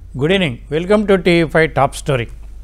Good evening welcome to TV five top story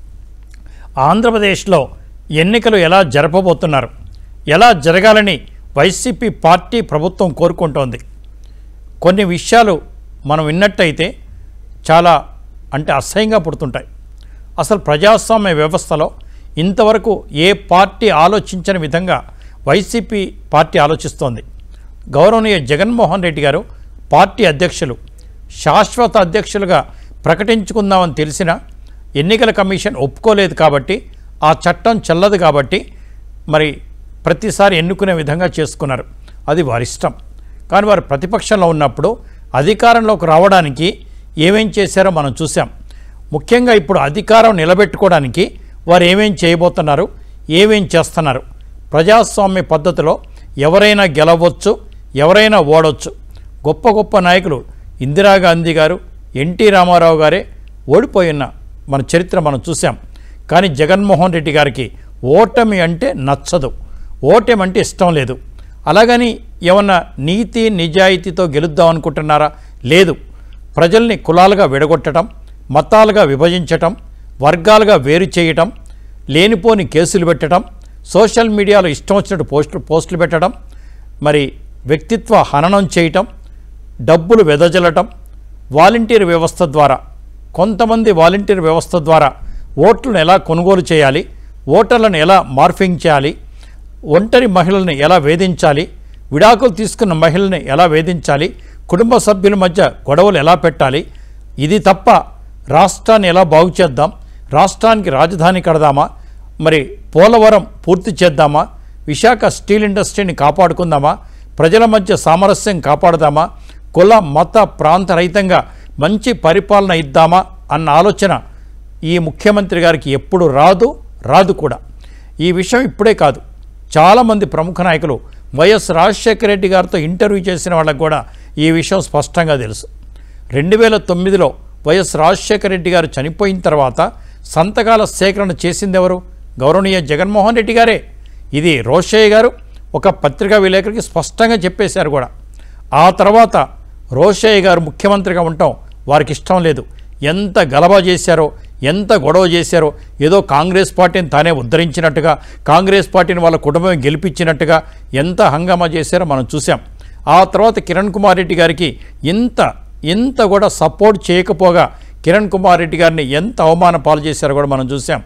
ఆంధ్రప్రదేశ్లో ఎన్నికలు ఎలా జరపబోతున్నారు ఎలా జరగాలని వైసీపీ పార్టీ ప్రభుత్వం కోరుకుంటోంది కొన్ని విషయాలు మనం విన్నట్టయితే చాలా అంటే అసహ్యంగా పుడుతుంటాయి అసలు ప్రజాస్వామ్య వ్యవస్థలో ఇంతవరకు ఏ పార్టీ ఆలోచించని విధంగా వైసీపీ పార్టీ ఆలోచిస్తోంది గౌరవనీయ జగన్మోహన్ రెడ్డి గారు పార్టీ అధ్యక్షులు శాశ్వత అధ్యక్షులుగా ప్రకటించుకుందామని తెలిసిన ఎన్నికల కమిషన్ ఒప్పుకోలేదు కాబట్టి ఆ చట్టం చెల్లదు కాబట్టి మరి ప్రతిసారి ఎన్నుకునే విధంగా చేసుకున్నారు అది వారి ఇష్టం కానీ వారు ప్రతిపక్షంలో ఉన్నప్పుడు అధికారంలోకి రావడానికి ఏమేం చేశారో మనం చూసాం ముఖ్యంగా ఇప్పుడు అధికారం నిలబెట్టుకోవడానికి వారు ఏమేం చేయబోతున్నారు ఏమేం చేస్తున్నారు ప్రజాస్వామ్య పద్ధతిలో ఎవరైనా గెలవచ్చు ఎవరైనా ఓడవచ్చు గొప్ప గొప్ప నాయకులు ఇందిరాగాంధీ గారు ఎన్టీ రామారావు గారే ఓడిపోయిన మన చరిత్ర మనం చూసాం కానీ జగన్మోహన్ రెడ్డి గారికి ఓటమి అంటే నచ్చదు ఓటమి అంటే ఇష్టం లేదు అలాగని ఏమన్నా నీతి నిజాయితీతో గెలుద్దాం అనుకుంటున్నారా లేదు ప్రజల్ని కులాలుగా విడగొట్టడం మతాలుగా విభజించటం వర్గాలుగా వేరు చేయటం లేనిపోని కేసులు పెట్టడం సోషల్ మీడియాలో ఇష్టం వచ్చినట్టు పోస్టు పోస్టులు పెట్టడం మరి వ్యక్తిత్వ హననం చేయటం డబ్బులు వెదజల్లటం వాలంటీర్ వ్యవస్థ ద్వారా కొంతమంది వాలంటీర్ వ్యవస్థ ద్వారా ఓట్లను ఎలా కొనుగోలు చేయాలి ఓటర్లను ఎలా మార్ఫింగ్ చేయాలి ఒంటరి మహిళల్ని ఎలా వేధించాలి విడాకులు తీసుకున్న మహిళల్ని ఎలా వేధించాలి కుటుంబ సభ్యుల మధ్య గొడవలు ఎలా పెట్టాలి ఇది తప్ప రాష్ట్రాన్ని ఎలా బాగు చేద్దాం రాష్ట్రానికి రాజధాని కడదామా మరి పోలవరం పూర్తి చేద్దామా విశాఖ స్టీల్ ఇండస్ట్రీని కాపాడుకుందామా ప్రజల మధ్య సామరస్యం కాపాడదామా కుల మత ప్రాంత రహితంగా మంచి పరిపాలన ఇద్దామా అన్న ఆలోచన ఈ ముఖ్యమంత్రి గారికి ఎప్పుడు రాదు రాదు కూడా ఈ విషయం ఇప్పుడే కాదు చాలామంది ప్రముఖ నాయకులు వైఎస్ రాజశేఖర రెడ్డి గారితో ఇంటర్వ్యూ చేసిన వాళ్ళకు కూడా ఈ విషయం స్పష్టంగా తెలుసు రెండు వేల తొమ్మిదిలో వైఎస్ రాజశేఖర రెడ్డి గారు చనిపోయిన తర్వాత సంతకాల సేకరణ చేసింది ఎవరు గౌరవనీయ జగన్మోహన్ రెడ్డి గారే ఇది రోషయ్య గారు ఒక పత్రికా విలేకరికి స్పష్టంగా చెప్పేశారు కూడా ఆ తర్వాత రోషయ్య గారు ముఖ్యమంత్రిగా ఉండటం వారికి ఇష్టం లేదు ఎంత గలబా చేశారో ఎంత గొడవ చేశారో ఏదో కాంగ్రెస్ పార్టీని తానే ఉద్ధరించినట్టుగా కాంగ్రెస్ పార్టీని వాళ్ళ కుటుంబం గెలిపించినట్టుగా ఎంత హంగామా చేశారో మనం చూసాం ఆ తర్వాత కిరణ్ కుమార్ రెడ్డి గారికి ఇంత ఇంత కూడా సపోర్ట్ చేయకపోగా కిరణ్ కుమార్ రెడ్డి గారిని ఎంత అవమాన పాలు చేశారో కూడా మనం చూసాం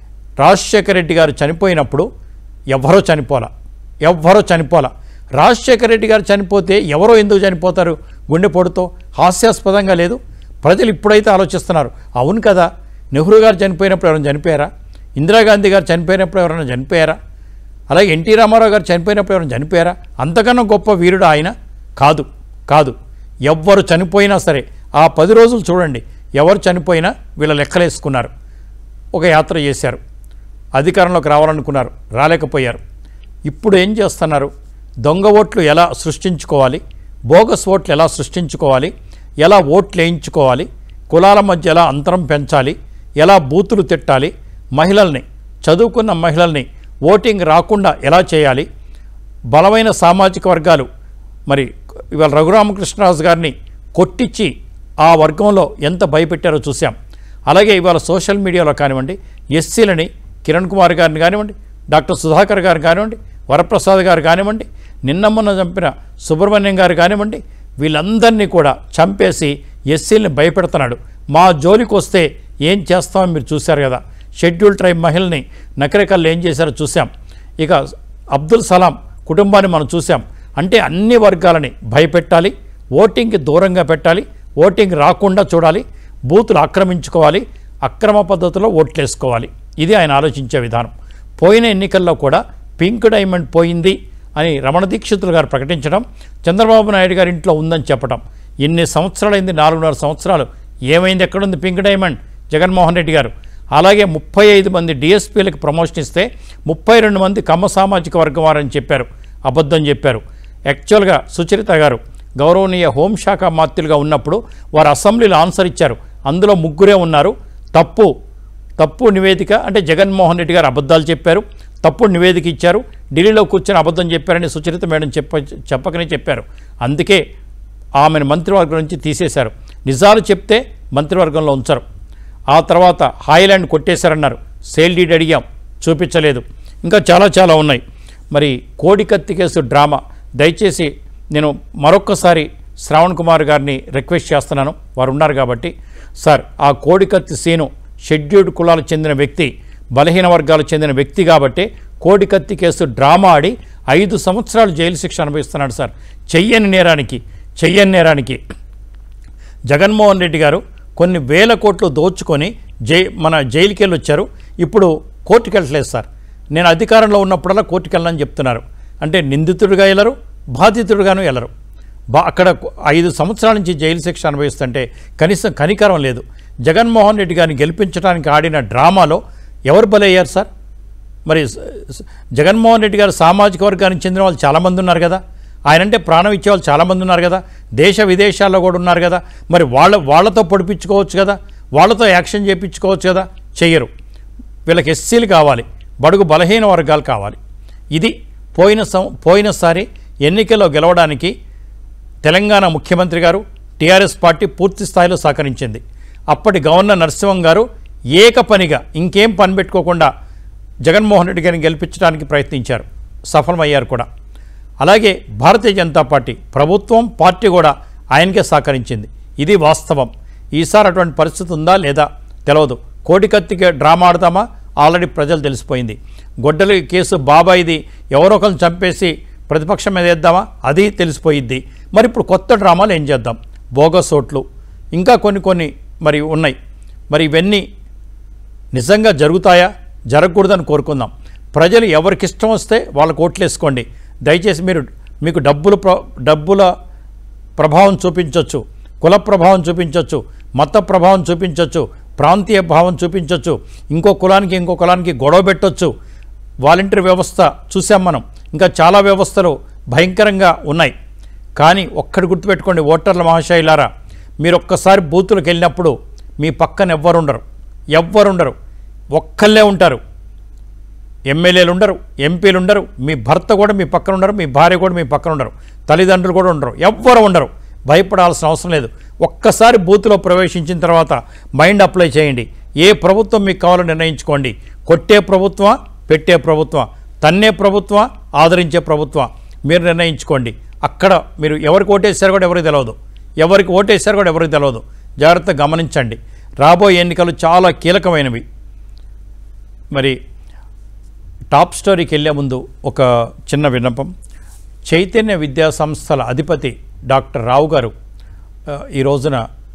రాజశేఖర రెడ్డి గారు చనిపోయినప్పుడు ఎవరో చనిపోలా ఎవ్వరో చనిపోలా రాజశేఖర రెడ్డి గారు చనిపోతే ఎవరో ఎందుకు చనిపోతారు గుండెపోటుతో హాస్యాస్పదంగా లేదు ప్రజలు ఇప్పుడైతే ఆలోచిస్తున్నారు అవును కదా నెహ్రూ గారు చనిపోయినప్పుడు ఎవరైనా చనిపోయారా ఇందిరాగాంధీ గారు చనిపోయినప్పుడు ఎవరైనా చనిపోయారా అలాగే ఎన్టీ రామారావు గారు చనిపోయినప్పుడు ఎవరైనా చనిపోయారా అంతకన్నా గొప్ప వీరుడు ఆయన కాదు కాదు ఎవ్వరు చనిపోయినా సరే ఆ పది రోజులు చూడండి ఎవరు చనిపోయినా వీళ్ళ లెక్కలేసుకున్నారు ఒక యాత్ర చేశారు అధికారంలోకి రావాలనుకున్నారు రాలేకపోయారు ఇప్పుడు ఏం చేస్తున్నారు దొంగ ఓట్లు ఎలా సృష్టించుకోవాలి బోగస్ ఓట్లు ఎలా సృష్టించుకోవాలి ఎలా ఓట్లు వేయించుకోవాలి కులాల మధ్య ఎలా అంతరం పెంచాలి ఎలా బూతులు తిట్టాలి మహిళల్ని చదువుకున్న మహిళల్ని ఓటింగ్ రాకుండా ఎలా చేయాలి బలమైన సామాజిక వర్గాలు మరి ఇవాళ రఘురామకృష్ణరాజు గారిని కొట్టించి ఆ వర్గంలో ఎంత భయపెట్టారో చూసాం అలాగే ఇవాళ సోషల్ మీడియాలో కానివ్వండి ఎస్సీలని కిరణ్ కుమార్ గారిని కానివ్వండి డాక్టర్ సుధాకర్ గారు కానివ్వండి వరప్రసాద్ గారు కానివ్వండి నిన్న మొన్న చంపిన సుబ్రహ్మణ్యం గారు కానివ్వండి వీళ్ళందరినీ కూడా చంపేసి ఎస్సీలని భయపెడుతున్నాడు మా జోలికి వస్తే ఏం చేస్తామో మీరు చూశారు కదా షెడ్యూల్ ట్రైబ్ మహిళని నకరికల్లో ఏం చేశారో చూసాం ఇక అబ్దుల్ సలాం కుటుంబాన్ని మనం చూసాం అంటే అన్ని వర్గాలని భయపెట్టాలి ఓటింగ్కి దూరంగా పెట్టాలి ఓటింగ్ రాకుండా చూడాలి బూతులు ఆక్రమించుకోవాలి అక్రమ పద్ధతిలో ఓట్లేసుకోవాలి ఇది ఆయన ఆలోచించే విధానం పోయిన ఎన్నికల్లో కూడా పింక్ డైమండ్ పోయింది అని రమణ దీక్షితులు గారు ప్రకటించడం చంద్రబాబు నాయుడు గారి ఇంట్లో ఉందని చెప్పడం ఇన్ని సంవత్సరాలైంది నాలుగున్నర సంవత్సరాలు ఏమైంది ఎక్కడుంది పింక్ డైమండ్ జగన్మోహన్ రెడ్డి గారు అలాగే ముప్పై ఐదు మంది డిఎస్పీలకు ప్రమోషన్ ఇస్తే ముప్పై రెండు మంది కమ్మ సామాజిక వర్గం వారని చెప్పారు అబద్ధం చెప్పారు యాక్చువల్గా సుచరిత గారు గౌరవనీయ హోంశాఖ మాత్రులుగా ఉన్నప్పుడు వారు అసెంబ్లీలో ఆన్సర్ ఇచ్చారు అందులో ముగ్గురే ఉన్నారు తప్పు తప్పు నివేదిక అంటే జగన్మోహన్ రెడ్డి గారు అబద్ధాలు చెప్పారు తప్పుడు నివేదిక ఇచ్చారు ఢిల్లీలో కూర్చొని అబద్ధం చెప్పారని సుచరిత మేడం చెప్ప చెప్పకనే చెప్పారు అందుకే ఆమెను మంత్రివర్గం నుంచి తీసేశారు నిజాలు చెప్తే మంత్రివర్గంలో ఉంచరు ఆ తర్వాత హాయిలాండ్ కొట్టేశారన్నారు సేల్ డీడ్ అడిగాం చూపించలేదు ఇంకా చాలా చాలా ఉన్నాయి మరి కోడికత్తి కేసు డ్రామా దయచేసి నేను మరొక్కసారి శ్రావణ్ కుమార్ గారిని రిక్వెస్ట్ చేస్తున్నాను వారు ఉన్నారు కాబట్టి సార్ ఆ కోడికత్తి సీను షెడ్యూల్డ్ కులాలకు చెందిన వ్యక్తి బలహీన వర్గాలకు చెందిన వ్యక్తి కాబట్టి కోడికత్తి కేసు డ్రామా ఆడి ఐదు సంవత్సరాలు జైలు శిక్ష అనుభవిస్తున్నాడు సార్ చెయ్యని నేరానికి చెయ్యని నేరానికి జగన్మోహన్ రెడ్డి గారు కొన్ని వేల కోట్లు దోచుకొని జై మన జైలుకి వెళ్ళి వచ్చారు ఇప్పుడు కోర్టుకి వెళ్ళట్లేదు సార్ నేను అధికారంలో ఉన్నప్పుడల్లా కోర్టుకి వెళ్ళని చెప్తున్నారు అంటే నిందితుడిగా వెళ్ళరు బాధితుడిగాను వెళ్ళరు బా అక్కడ ఐదు సంవత్సరాల నుంచి జైలు శిక్ష అనుభవిస్తుంటే కనీసం కనికరం లేదు జగన్మోహన్ రెడ్డి గారిని గెలిపించడానికి ఆడిన డ్రామాలో ఎవరు బలయ్యారు సార్ మరి స- స- జగన్మోహన్ రెడ్డి గారు సామాజిక వర్గానికి చెందిన వాళ్ళు చాలామంది ఉన్నారు కదా ఆయన అంటే ప్రాణం ఇచ్చే వాళ్ళు చాలామంది ఉన్నారు కదా దేశ విదేశాల్లో కూడా ఉన్నారు కదా మరి వాళ్ళ వాళ్ళతో పొడిపించుకోవచ్చు కదా వాళ్ళతో యాక్షన్ చేయించుకోవచ్చు కదా చెయ్యరు వీళ్ళకి ఎస్సీలు కావాలి బడుగు బలహీన వర్గాలు కావాలి ఇది పోయిన సం పోయినసారి ఎన్నికల్లో గెలవడానికి తెలంగాణ ముఖ్యమంత్రి గారు టీఆర్ఎస్ పార్టీ పూర్తి స్థాయిలో సహకరించింది అప్పటి గవర్నర్ నరసింహం గారు ఏకపనిగా ఇంకేం పని పెట్టుకోకుండా జగన్మోహన్ రెడ్డి గారిని గెలిపించడానికి ప్రయత్నించారు సఫలమయ్యారు కూడా అలాగే భారతీయ జనతా పార్టీ ప్రభుత్వం పార్టీ కూడా ఆయనకే సహకరించింది ఇది వాస్తవం ఈసారి అటువంటి పరిస్థితి ఉందా లేదా తెలియదు కోటికత్తికి డ్రామా ఆడతామా ఆల్రెడీ ప్రజలు తెలిసిపోయింది గొడ్డలి కేసు బాబాయిది ఎవరో ఒకరిని చంపేసి ప్రతిపక్షం మీద వేద్దామా అది తెలిసిపోయిద్ది మరి ఇప్పుడు కొత్త డ్రామాలు ఏం చేద్దాం బోగస్ ఓట్లు ఇంకా కొన్ని కొన్ని మరి ఉన్నాయి మరి ఇవన్నీ నిజంగా జరుగుతాయా జరగకూడదని కోరుకుందాం ప్రజలు ఎవరికి ఇష్టం వస్తే వాళ్ళకు ఓట్లు వేసుకోండి దయచేసి మీరు మీకు డబ్బులు ప్ర డబ్బుల ప్రభావం చూపించవచ్చు కుల ప్రభావం చూపించవచ్చు మత ప్రభావం చూపించవచ్చు ప్రాంతీయ భావం చూపించవచ్చు ఇంకో కులానికి ఇంకో కులానికి గొడవ పెట్టొచ్చు వాలంటీర్ వ్యవస్థ చూసాం మనం ఇంకా చాలా వ్యవస్థలు భయంకరంగా ఉన్నాయి కానీ ఒక్కటి గుర్తుపెట్టుకోండి ఓటర్ల మహాశైలారా మీరు ఒక్కసారి బూతులకు వెళ్ళినప్పుడు మీ పక్కన ఎవ్వరుండరు ఎవ్వరుండరు ఒక్కళ్ళే ఉంటారు ఎమ్మెల్యేలు ఉండరు ఎంపీలు ఉండరు మీ భర్త కూడా మీ పక్కన ఉండరు మీ భార్య కూడా మీ పక్కన ఉండరు తల్లిదండ్రులు కూడా ఉండరు ఎవ్వరు ఉండరు భయపడాల్సిన అవసరం లేదు ఒక్కసారి బూత్లో ప్రవేశించిన తర్వాత మైండ్ అప్లై చేయండి ఏ ప్రభుత్వం మీకు కావాలో నిర్ణయించుకోండి కొట్టే ప్రభుత్వం పెట్టే ప్రభుత్వం తన్నే ప్రభుత్వం ఆదరించే ప్రభుత్వం మీరు నిర్ణయించుకోండి అక్కడ మీరు ఎవరికి ఓటేసారో కూడా ఎవరికి తెలియదు ఎవరికి ఓటేసారో కూడా ఎవరికి తెలియదు జాగ్రత్తగా గమనించండి రాబోయే ఎన్నికలు చాలా కీలకమైనవి మరి టాప్ స్టోరీకి వెళ్ళే ముందు ఒక చిన్న విన్నపం చైతన్య విద్యా సంస్థల అధిపతి డాక్టర్ రావు గారు ఆ, ఈ రోజున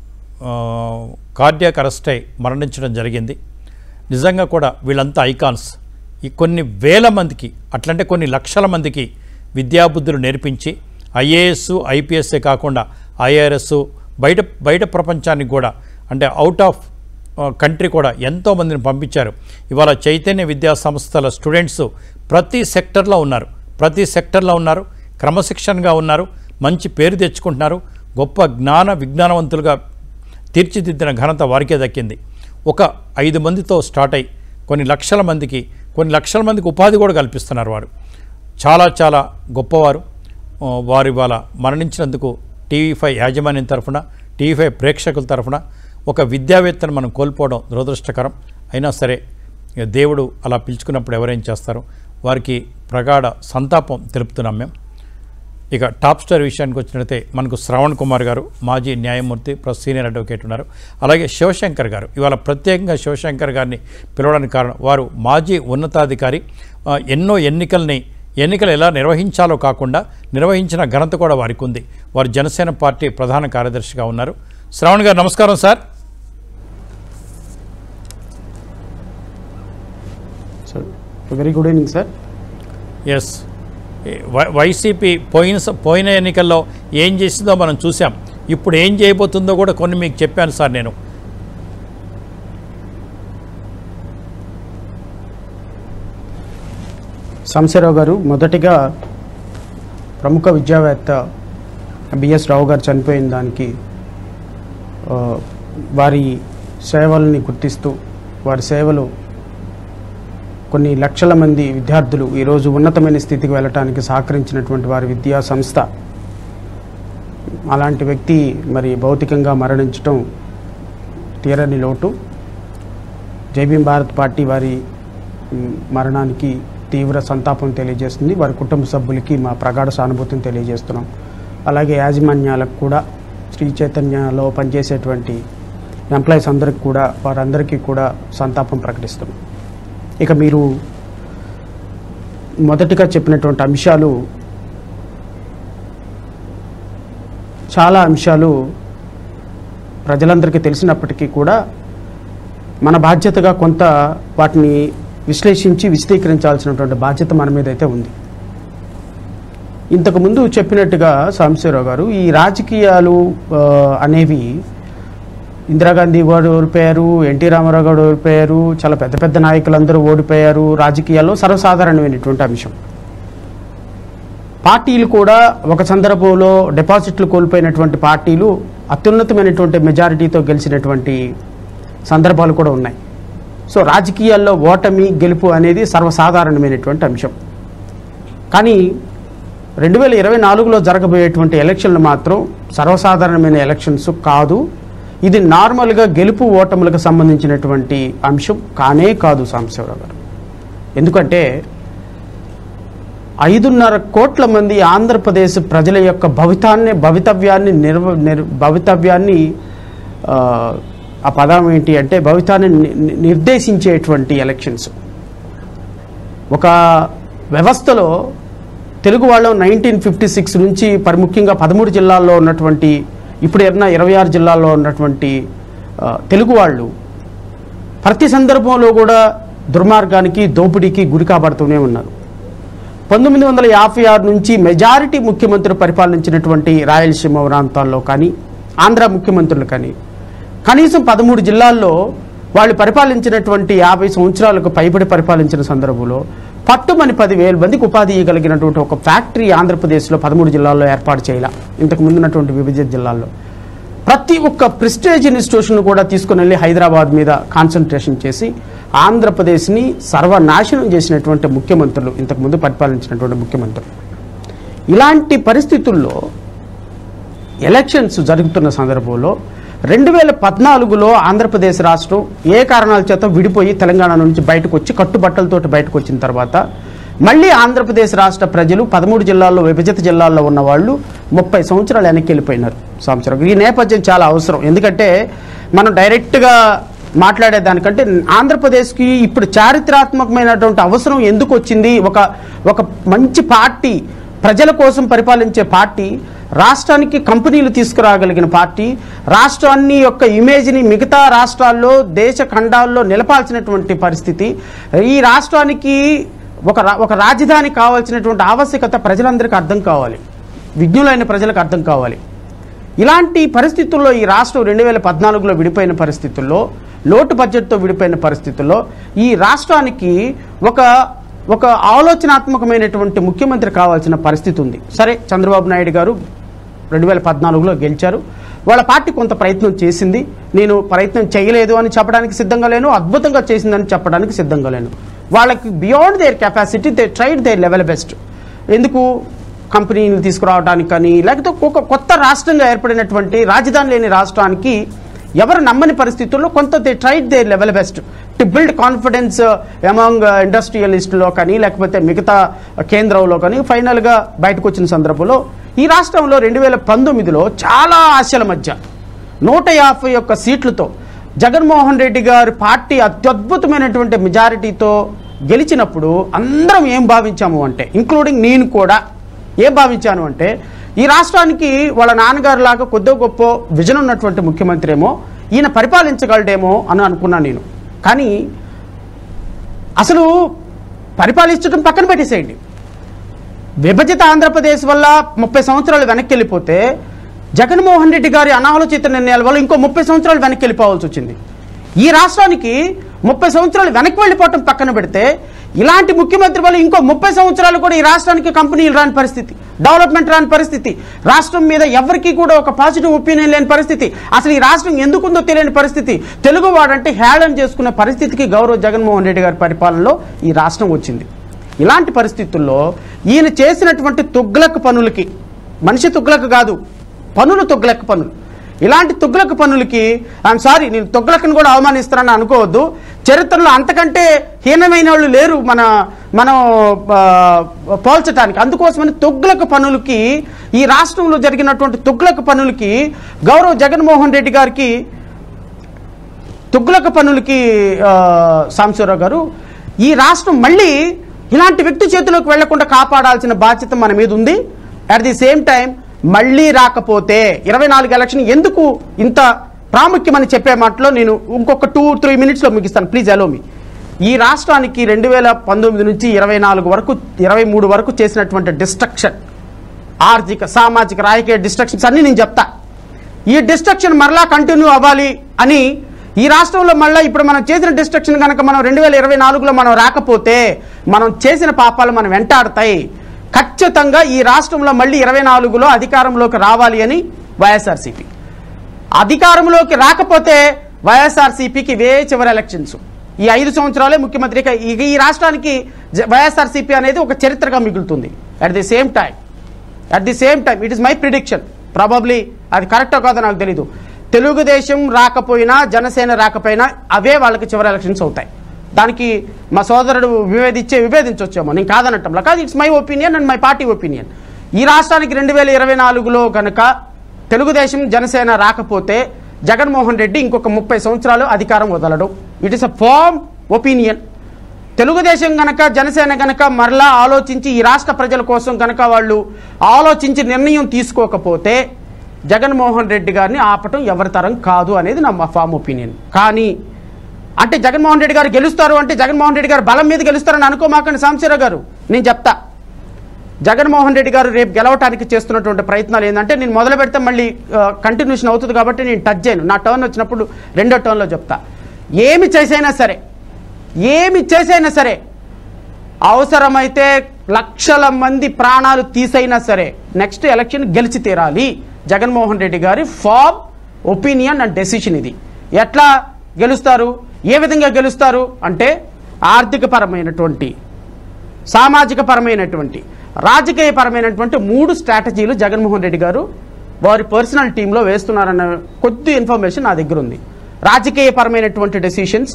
కార్డియాక్ అరెస్ట్ అయి మరణించడం జరిగింది నిజంగా కూడా వీళ్ళంతా ఐకాన్స్ ఈ కొన్ని వేల మందికి అట్లంటే కొన్ని లక్షల మందికి విద్యాబుద్ధులు నేర్పించి ఐఏఎస్ ఐపీఎస్ఏ కాకుండా ఐఆర్ఎస్ బయట బయట ప్రపంచానికి కూడా అంటే అవుట్ ఆఫ్ కంట్రీ కూడా ఎంతోమందిని పంపించారు ఇవాళ చైతన్య విద్యా సంస్థల స్టూడెంట్స్ ప్రతి సెక్టర్లో ఉన్నారు ప్రతి సెక్టర్లో ఉన్నారు క్రమశిక్షణగా ఉన్నారు మంచి పేరు తెచ్చుకుంటున్నారు గొప్ప జ్ఞాన విజ్ఞానవంతులుగా తీర్చిదిద్దిన ఘనత వారికే దక్కింది ఒక ఐదు మందితో స్టార్ట్ అయ్యి కొన్ని లక్షల మందికి కొన్ని లక్షల మందికి ఉపాధి కూడా కల్పిస్తున్నారు వారు చాలా చాలా గొప్పవారు ఆ, వారు ఇవాళ మరణించినందుకు టీవీ ఫైవ్ యాజమాన్యం తరఫున టీవీ ఫైవ్ ప్రేక్షకుల తరఫున ఒక విద్యావేత్తను మనం కోల్పోవడం దురదృష్టకరం అయినా సరే ఇక దేవుడు అలా పిలుచుకున్నప్పుడు ఎవరేం చేస్తారు వారికి ప్రగాఢ సంతాపం తెలుపుతున్నాం మేము ఇక టాప్ స్టార్ విషయానికి వచ్చినట్లయితే మనకు శ్రవణ్ కుమార్ గారు మాజీ న్యాయమూర్తి ప్లస్ సీనియర్ అడ్వకేట్ ఉన్నారు అలాగే శివశంకర్ గారు ఇవాళ ప్రత్యేకంగా శివశంకర్ గారిని పిలవడానికి కారణం వారు మాజీ ఉన్నతాధికారి ఆ, ఎన్నో ఎన్నికల్ని ఎన్నికలు ఎలా నిర్వహించాలో కాకుండా నిర్వహించిన ఘనత కూడా వారికి ఉంది వారు జనసేన పార్టీ ప్రధాన కార్యదర్శిగా ఉన్నారు శ్రవణ్ గారు నమస్కారం sir sir very good evening sir yes Y- YCP పోయిన స- పోయిన ఎన్నికల్లో ఏం చేసిందో మనం చూసాం ఇప్పుడు ఏం చేయబోతుందో కూడా కొన్ని మీకు చెప్పాను సార్ నేను సాంశరావు గారు మొదటిగా ప్రముఖ విద్యావేత్త బిఎస్ రావు గారు చనిపోయిన దానికి ఆ, వారి సేవల్ని గుర్తిస్తూ వారి సేవలు కొన్ని లక్షల మంది విద్యార్థులు ఈరోజు ఉన్నతమైన స్థితికి వెళ్ళటానికి సహకరించినటువంటి వారి విద్యా సంస్థ అలాంటి వ్యక్తి మరి భౌతికంగా మరణించటం తీరని లోటు జైభీం భారత్ పార్టీ వారి మ్, మరణానికి తీవ్ర సంతాపం తెలియజేస్తుంది వారి కుటుంబ సభ్యులకి మా ప్రగాఢ సానుభూతిని తెలియజేస్తున్నాం అలాగే యాజమాన్యాలకు కూడా శ్రీ చైతన్యలో పనిచేసేటువంటి ఎంప్లాయీస్ అందరికి కూడా వారందరికీ కూడా సంతాపం ప్రకటిస్తున్నాం ఇక మీరు మొదటిగా చెప్పినటువంటి అంశాలు చాలా అంశాలు ప్రజలందరికీ తెలిసినప్పటికీ కూడా మన బాధ్యతగా కొంత వాటిని విశ్లేషించి విశదీకరించాల్సినటువంటి బాధ్యత మన మీద అయితే ఉంది ఇంతకుముందు చెప్పినట్టుగా సాంబశివరావు గారు ఈ రాజకీయాలు ఆ, అనేవి ఇందిరాగాంధీ గారు ఓడిపోయారు ఎన్టీ రామారావు గారు ఓడిపోయారు చాలా పెద్ద పెద్ద నాయకులందరూ ఓడిపోయారు రాజకీయాల్లో సర్వసాధారణమైనటువంటి అంశం పార్టీలు కూడా ఒక సందర్భంలో డిపాజిట్లు కోల్పోయినటువంటి పార్టీలు అత్యున్నతమైనటువంటి మెజారిటీతో గెలిచినటువంటి సందర్భాలు కూడా ఉన్నాయి సో రాజకీయాల్లో ఓటమి గెలుపు అనేది సర్వసాధారణమైనటువంటి అంశం కానీ రెండు వేల ఇరవై నాలుగులో జరగబోయేటువంటి ఎలక్షన్లు మాత్రం సర్వసాధారణమైన ఎలక్షన్స్ కాదు ఇది నార్మల్గా గెలుపు ఓటములకు సంబంధించినటువంటి అంశం కానే కాదు సాంబశివరావు గారు ఎందుకంటే ఐదున్నర కోట్ల మంది ఆంధ్రప్రదేశ్ ప్రజల యొక్క భవితాన్ని భవితవ్యాన్ని నిర్వ నిర్ భవితవ్యాన్ని ఆ, ఆ పదం ఏంటి అంటే భవితాన్ని ని- ని- నిర్దేశించేటువంటి ఎలక్షన్స్ ఒక వ్యవస్థలో తెలుగు వాళ్ళం నైన్టీన్ ఫిఫ్టీ సిక్స్ నుంచి పరి ముఖ్యంగా పదమూడు జిల్లాల్లో ఉన్నటువంటి ఇప్పుడు ఎన్న ఇరవై ఆరు జిల్లాల్లో ఉన్నటువంటి ఆ, తెలుగు వాళ్ళు ప్రతి సందర్భంలో కూడా దుర్మార్గానికి దోపిడీకి గురి కాబడుతూనే ఉన్నారు పంతొమ్మిది వందల యాభై ఆరు నుంచి మెజారిటీ ముఖ్యమంత్రులు పరిపాలించినటువంటి రాయలసీమ ప్రాంతాల్లో కానీ ఆంధ్ర ముఖ్యమంత్రులు కానీ కనీసం పదమూడు జిల్లాల్లో వాళ్ళు పరిపాలించినటువంటి యాభై సంవత్సరాలకు పైబడి పరిపాలించిన సందర్భంలో పట్టుమని పదివేల మందికి ఉపాధి ఇవ్వగలిగినటువంటి ఒక ఫ్యాక్టరీ ఆంధ్రప్రదేశ్లో పదమూడు జిల్లాల్లో ఏర్పాటు చేయాల ఇంతకు ముందున్నటువంటి వివిధ జిల్లాల్లో ప్రతి ఒక్క ప్రెస్టేజ్ ఇన్స్టిట్యూషన్ కూడా తీసుకుని వెళ్ళి హైదరాబాద్ మీద కాన్సన్ట్రేషన్ చేసి ఆంధ్రప్రదేశ్ని సర్వనాశనం చేసినటువంటి ముఖ్యమంత్రులు ఇంతకుముందు పరిపాలించినటువంటి ముఖ్యమంత్రులు ఇలాంటి పరిస్థితుల్లో ఎలక్షన్స్ జరుగుతున్న సందర్భంలో రెండు వేల పద్నాలుగులో ఆంధ్రప్రదేశ్ రాష్ట్రం ఏ కారణాల చేత విడిపోయి తెలంగాణ నుంచి బయటకు వచ్చి కట్టుబట్టలతోటి బయటకు వచ్చిన తర్వాత మళ్ళీ ఆంధ్రప్రదేశ్ రాష్ట్ర ప్రజలు పదమూడు జిల్లాల్లో విభజిత జిల్లాల్లో ఉన్న వాళ్ళు ముప్పై సంవత్సరాలు వెనక్కి వెళ్ళిపోయినారు సంవత్సరం ఈ నేపథ్యం చాలా అవసరం ఎందుకంటే మనం డైరెక్ట్గా మాట్లాడేదానికంటే ఆంధ్రప్రదేశ్కి ఇప్పుడు చారిత్రాత్మకమైనటువంటి అవసరం ఎందుకు వచ్చింది ఒక ఒక మంచి పార్టీ ప్రజల కోసం పరిపాలించే పార్టీ రాష్ట్రానికి కంపెనీలు తీసుకురాగలిగిన పార్టీ రాష్ట్రాన్ని యొక్క ఇమేజ్ని మిగతా రాష్ట్రాల్లో దేశ ఖండాల్లో నిలపాల్సినటువంటి పరిస్థితి ఈ రాష్ట్రానికి ఒక రా- ఒక రాజధాని కావాల్సినటువంటి ఆవశ్యకత ప్రజలందరికీ అర్థం కావాలి విజ్ఞులైన ప్రజలకు అర్థం కావాలి ఇలాంటి పరిస్థితుల్లో ఈ రాష్ట్రం రెండు వేల పద్నాలుగులో విడిపోయిన పరిస్థితుల్లో లోటు బడ్జెట్తో విడిపోయిన పరిస్థితుల్లో ఈ రాష్ట్రానికి ఒక ఒక ఆలోచనాత్మకమైనటువంటి ముఖ్యమంత్రి కావాల్సిన పరిస్థితి ఉంది సరే చంద్రబాబు నాయుడు గారు రెండు వేల పద్నాలుగులో గెలిచారు వాళ్ళ పార్టీ కొంత ప్రయత్నం చేసింది నేను ప్రయత్నం చేయలేదు అని చెప్పడానికి సిద్ధంగా లేను అద్భుతంగా చేసిందని చెప్పడానికి సిద్ధంగా లేను వాళ్ళకి beyond their capacity they tried their level best ఎందుకు కంపెనీలు తీసుకురావడానికి కానీ లేకపోతే ఒక కొత్త రాష్ట్రంగా ఏర్పడినటువంటి రాజధాని లేని రాష్ట్రానికి ఎవరు నమ్మని పరిస్థితుల్లో కొంత they tried they level best to build confidence among ఇండస్ట్రియలిస్టులో కానీ లేకపోతే మిగతా కేంద్రంలో కానీ ఫైనల్గా బయటకు వచ్చిన సందర్భంలో ఈ రాష్ట్రంలో రెండు వేల పంతొమ్మిదిలో చాలా ఆశల మధ్య నూట యాభై ఒక్క సీట్లతో జగన్మోహన్ రెడ్డి గారి పార్టీ అత్యద్భుతమైనటువంటి మెజారిటీతో గెలిచినప్పుడు అందరం ఏం భావించాము అంటే ఇంక్లూడింగ్ నేను కూడా ఏం భావించాను అంటే ఈ రాష్ట్రానికి వాళ్ళ నాన్నగారు లాగా కొద్దో గొప్ప విజన్ ఉన్నటువంటి ముఖ్యమంత్రి ఏమో ఈయన పరిపాలించగలడేమో అని అనుకున్నాను నేను కానీ అసలు పరిపాలించడం పక్కన పెట్టేసేయండి విభజిత ఆంధ్రప్రదేశ్ వల్ల ముప్పై సంవత్సరాలు వెనక్కి వెళ్ళిపోతే జగన్మోహన్ రెడ్డి గారి అనాలోచిత నిర్ణయాల వల్ల ఇంకో ముప్పై సంవత్సరాలు వెనక్కి వెళ్ళిపోవాల్సి వచ్చింది ఈ రాష్ట్రానికి ముప్పై సంవత్సరాలు వెనక్కి వెళ్ళిపోవటం పక్కన పెడితే ఇలాంటి ముఖ్యమంత్రి వల్ల ఇంకో ముప్పై సంవత్సరాలు కూడా ఈ రాష్ట్రానికి కంపెనీలు రాని పరిస్థితి డెవలప్మెంట్ రాని పరిస్థితి రాష్ట్రం మీద ఎవరికీ కూడా ఒక పాజిటివ్ ఒపీనియన్ లేని పరిస్థితి అసలు ఈ రాష్ట్రం ఎందుకుందో తెలియని పరిస్థితి తెలుగు వాడంటే హేళన చేసుకునే పరిస్థితికి గౌరవ జగన్మోహన్ రెడ్డి గారి పరిపాలనలో ఈ రాష్ట్రం వచ్చింది ఇలాంటి పరిస్థితుల్లో ఈయన చేసినటువంటి తుగ్లక్ పనులకి మనిషి తుగ్లక్ కాదు పనులు తుగ్లక్ పనులు ఇలాంటి తుగ్లక్ పనులకి ఐఎమ్ సారీ నేను తుగ్లక్ని కూడా అవమానిస్తానని అనుకోవద్దు చరిత్రలో అంతకంటే హీనమైన వాళ్ళు లేరు మన మనం ఆ, పోల్చడానికి అందుకోసమని తుగ్లక్ పనులకి ఈ రాష్ట్రంలో జరిగినటువంటి తుగ్లక్ పనులకి గౌరవ్ జగన్మోహన్ రెడ్డి గారికి తుగ్లక పనులకి ఆ, సాంబశివరావు గారు ఈ రాష్ట్రం మళ్ళీ ఇలాంటి వ్యక్తి చేతిలోకి వెళ్లకుండా కాపాడాల్సిన బాధ్యత మన మీద ఉంది అట్ ది సేమ్ టైం మళ్ళీ రాకపోతే ఇరవై నాలుగు ఎలక్షన్ ఎందుకు ఇంత ప్రాముఖ్యమని చెప్పే మాటలో నేను ఇంకొక టూ త్రీ మినిట్స్లో ముగిస్తాను ప్లీజ్ అలో మీ ఈ రాష్ట్రానికి రెండు వేల పంతొమ్మిది నుంచి ఇరవై నాలుగు వరకు ఇరవై మూడు వరకు చేసినటువంటి డిస్ట్రక్షన్ ఆర్థిక సామాజిక రాజకీయ డిస్ట్రక్షన్స్ అన్ని నేను చెప్తా ఈ డిస్ట్రక్షన్ మరలా కంటిన్యూ అవ్వాలి అని ఈ రాష్ట్రంలో మళ్ళీ ఇప్పుడు మనం చేసిన డిస్ట్రక్షన్ కనుక మనం రెండు వేల ఇరవై నాలుగులో మనం రాకపోతే మనం చేసిన పాపాలు మనం వెంటాడతాయి ఖచ్చితంగా ఈ రాష్ట్రంలో మళ్ళీ ఇరవై నాలుగులో అధికారంలోకి రావాలి అని వైఎస్ఆర్సీపీ అధికారంలోకి రాకపోతే వైఎస్ఆర్సీపీకి వే చివరి ఎలక్షన్స్ ఈ ఐదు సంవత్సరాలే ముఖ్యమంత్రిగా ఇక ఈ రాష్ట్రానికి జ- వైఎస్ఆర్సీపీ అనేది ఒక చరిత్రగా మిగులుతుంది at the same time at the same time it is my prediction probably అది కరెక్టో కాదో నాకు తెలీదు తెలుగుదేశం రాకపోయినా జనసేన రాకపోయినా అవే వాళ్ళకి చివరి ఎలక్షన్స్ అవుతాయి దానికి మా సోదరుడు విభేదించే విభేదించవచ్చేమో నేను కాదనటంలో కాదు it's my opinion and my party opinion ఈ రాష్ట్రానికి రెండు వేల ఇరవై నాలుగులో కనుక తెలుగుదేశం జనసేన రాకపోతే జగన్మోహన్ రెడ్డి ఇంకొక ముప్పై సంవత్సరాలు అధికారం వదలడు it is a firm opinion Telugu Desam గనక జనసేన గనక మరలా ఆలోచించి ఈ రాష్ట్ర ప్రజల కోసం గనక వాళ్ళు ఆలోచించి నిర్ణయం తీసుకోకపోతే జగన్మోహన్ రెడ్డి గారిని ఆపటం ఎవరి తరం కాదు అనేది నా మా ఫామ్ ఒపీనియన్ కానీ అంటే జగన్మోహన్ రెడ్డి గారు గెలుస్తారు అంటే జగన్మోహన్ రెడ్డి గారు బలం మీద గెలుస్తారని అనుకోమాకండి సాంశీరావు గారు నేను చెప్తా జగన్మోహన్ రెడ్డి గారు రేపు గెలవటానికి చేస్తున్నటువంటి ప్రయత్నాలు ఏంటంటే నేను మొదలు పెడితే మళ్ళీ కంటిన్యూషన్ అవుతుంది కాబట్టి నేను టచ్ చేయను నా టర్న్ వచ్చినప్పుడు రెండో టర్న్లో చెప్తా ఏమి చేసైనా సరే ఏమి చేసైనా సరే అవసరమైతే లక్షల మంది ప్రాణాలు తీసైనా సరే నెక్స్ట్ ఎలక్షన్ గెలిచి తీరాలి జగన్మోహన్ రెడ్డి గారి ఫామ్ ఒపీనియన్ అండ్ డెసిషన్ ఇది ఎట్లా గెలుస్తారు ఏ విధంగా గెలుస్తారు అంటే ఆర్థిక పరమైనటువంటి సామాజిక పరమైనటువంటి రాజకీయ పరమైనటువంటి మూడు స్ట్రాటజీలు జగన్మోహన్ రెడ్డి గారు వారి పర్సనల్ టీంలో వేస్తున్నారన్న కొద్ది ఇన్ఫర్మేషన్ నా దగ్గర ఉంది రాజకీయ పరమైనటువంటి డెసిషన్స్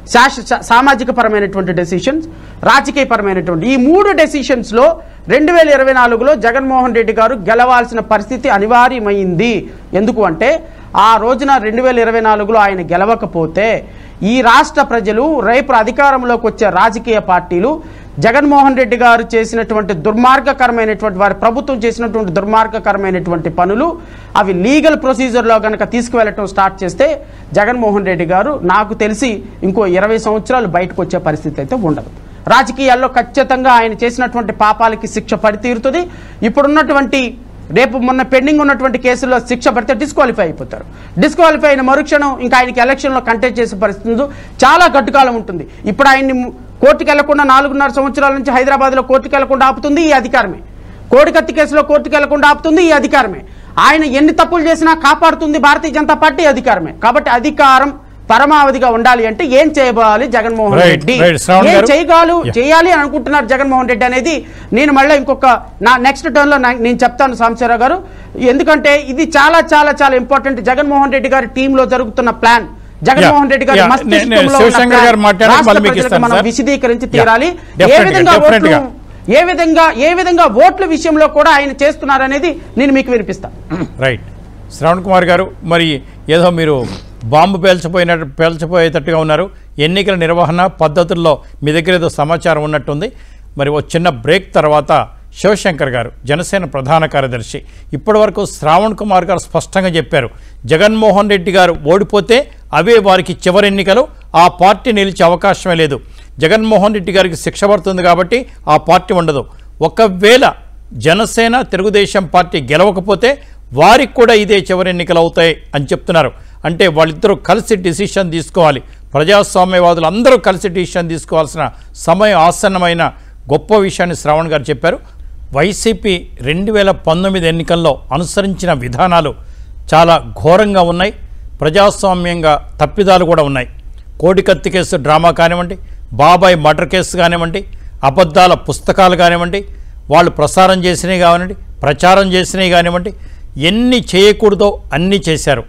సామాజిక పరమైనటువంటి డెసిషన్స్ రాజకీయ పరమైనటువంటి ఈ మూడు డెసిషన్స్లో రెండు వేల ఇరవై నాలుగులో జగన్మోహన్ రెడ్డి గారు గెలవాల్సిన పరిస్థితి అనివార్యమైంది ఎందుకు అంటే ఆ రోజున రెండు వేల ఇరవై నాలుగులో ఆయన గెలవకపోతే ఈ రాష్ట్ర ప్రజలు రేపు అధికారంలోకి వచ్చే రాజకీయ పార్టీలు జగన్మోహన్ రెడ్డి గారు చేసినటువంటి దుర్మార్గకరమైనటువంటి వారి ప్రభుత్వం చేసినటువంటి దుర్మార్గకరమైనటువంటి పనులు అవి లీగల్ ప్రొసీజర్లో కనుక తీసుకువెళ్ళటం స్టార్ట్ చేస్తే జగన్మోహన్ రెడ్డి గారు నాకు తెలిసి ఇంకో ఇరవై సంవత్సరాలు బయటకు వచ్చే పరిస్థితి అయితే ఉండదు రాజకీయాల్లో ఖచ్చితంగా ఆయన చేసినటువంటి పాపాలకి శిక్ష పడి తీరుతుంది ఇప్పుడున్నటువంటి రేపు మొన్న పెండింగ్ ఉన్నటువంటి కేసుల్లో శిక్ష పడితే డిస్క్వాలిఫై అయిపోతారు డిస్క్వాలిఫై అయిన మరుక్షణం ఇంకా ఆయనకి ఎలక్షన్లో కంటెస్ట్ చేసే పరిస్థితి ఉంది. చాలా గడ్డుకాలం ఉంటుంది ఇప్పుడు ఆయన్ని ము- కోర్టుకు వెళ్లకుండా నాలుగున్నర సంవత్సరాల నుంచి హైదరాబాద్లో కోర్టుకు వెళ్లకుండా ఆపుతుంది ఈ అధికారమే కోడికత్తి కేసులో కోర్టుకు వెళ్లకుండా ఆపుతుంది ఈ అధికారమే ఆయన ఎన్ని తప్పులు చేసినా కాపాడుతుంది భారతీయ జనతా పార్టీ అధికారమే కాబట్టి అధికారం పరమావధిగా ఉండాలి అంటే ఏం చేయబోవాలి జగన్మోహన్ Right, రెడ్డి right, శ్రావణ్ ఏం గారు. చేయగాలు Yeah. చేయాలి అని అనుకుంటున్నారు జగన్మోహన్ రెడ్డి అనేది నేను మళ్ళీ ఇంకొక నా నెక్స్ట్ టర్న్ లో నా- నేను చెప్తాను సాంబశివరావు గారు ఎందుకంటే ఇది చాలా చాలా చాలా ఇంపార్టెంట్ జగన్మోహన్ రెడ్డి గారి టీమ్ లో జరుగుతున్న ప్లాన్ జగన్మోహన్ రెడ్డి గారి Yeah, మస్తిష్కంలో నే- నే- ఉన్న శివశంకర్ plan గారు మాట్లాడారు, రాష్ట్ర మళ్ళీ మీకు ప్రజలకు ఇస్తాను, మనం సార్. విశదీకరించి Yeah, తీరాలి ఏ definitely, విధంగా definitely ఓట్లు గా. ఏ విధంగా ఏ విధంగా ఓట్ల విషయంలో కూడా ఆయన చేస్తున్నారనేది నేను మీకు వినిపిస్తాను రైట్ శ్రవణ్ కుమార్ గారు మరి ఏదో మీరు బాంబు పేల్చిపోయినట్టు పేల్చిపోయేటట్టుగా ఉన్నారు ఎన్నికల నిర్వహణ పద్ధతుల్లో మీ దగ్గర ఏదో సమాచారం ఉన్నట్టుంది మరి ఓ చిన్న బ్రేక్ తర్వాత శివశంకర్ గారు జనసేన ప్రధాన కార్యదర్శి ఇప్పటివరకు శ్రావణ్ కుమార్ గారు స్పష్టంగా చెప్పారు జగన్మోహన్ రెడ్డి గారు ఓడిపోతే అవే వారికి చివరి ఎన్నికలు ఆ పార్టీ నిలిచే అవకాశమే లేదు జగన్మోహన్ రెడ్డి గారికి శిక్ష పడుతుంది కాబట్టి ఆ పార్టీ ఉండదు ఒకవేళ జనసేన తెలుగుదేశం పార్టీ గెలవకపోతే వారికి కూడా ఇదే చివరి ఎన్నికలు అవుతాయి అని చెప్తున్నారు అంటే వాళ్ళిద్దరూ కలిసి డిసిషన్ తీసుకోవాలి ప్రజాస్వామ్యవాదులు అందరూ కలిసి డిసిషన్ తీసుకోవాల్సిన సమయం ఆసన్నమైన గొప్ప విషయాన్ని శ్రావణ్ గారు చెప్పారు వైసీపీ రెండు వేల పంతొమ్మిది ఎన్నికల్లో అనుసరించిన విధానాలు చాలా ఘోరంగా ఉన్నాయి ప్రజాస్వామ్యంగా తప్పిదాలు కూడా ఉన్నాయి కోడికత్తి కేసు డ్రామా కానివ్వండి బాబాయ్ మర్డర్ కేసు కానివ్వండి అబద్ధాల పుస్తకాలు కానివ్వండి వాళ్ళు ప్రసారం చేసినవి కానివ్వండి ప్రచారం చేసినవి కానివ్వండి ఎన్ని చేయకూడదో అన్నీ చేశారు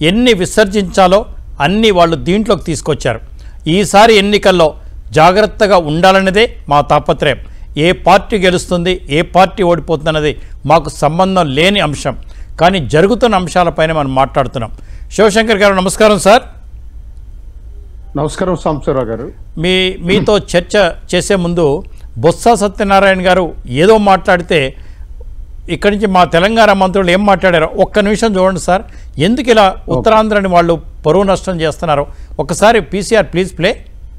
ఎన్ని విసర్జించాలో అన్ని వాళ్ళు దీంట్లోకి తీసుకొచ్చారు ఈసారి ఎన్నికల్లో జాగ్రత్తగా ఉండాలన్నదే మా తాపత్రయం ఏ పార్టీ గెలుస్తుంది ఏ పార్టీ ఓడిపోతుందన్నది మాకు సంబంధం లేని అంశం కానీ జరుగుతున్న అంశాలపైన మనం మాట్లాడుతున్నాం శివశంకర్ గారు నమస్కారం సార్ నమస్కారం సాంబశివరావు గారు మీ మీతో చర్చ చేసే ముందు బొత్స సత్యనారాయణ గారు ఏదో మాట్లాడితే ఇక్కడి నుంచి మా తెలంగాణ మంత్రులు ఏం మాట్లాడారో ఒక్క నిమిషం చూడండి సార్ ఎందుకు ఇలా ఉత్తరాంధ్రని వాళ్ళు పరువు నష్టం చేస్తున్నారో ఒకసారి పీసీఆర్ ప్లీజ్ ప్లే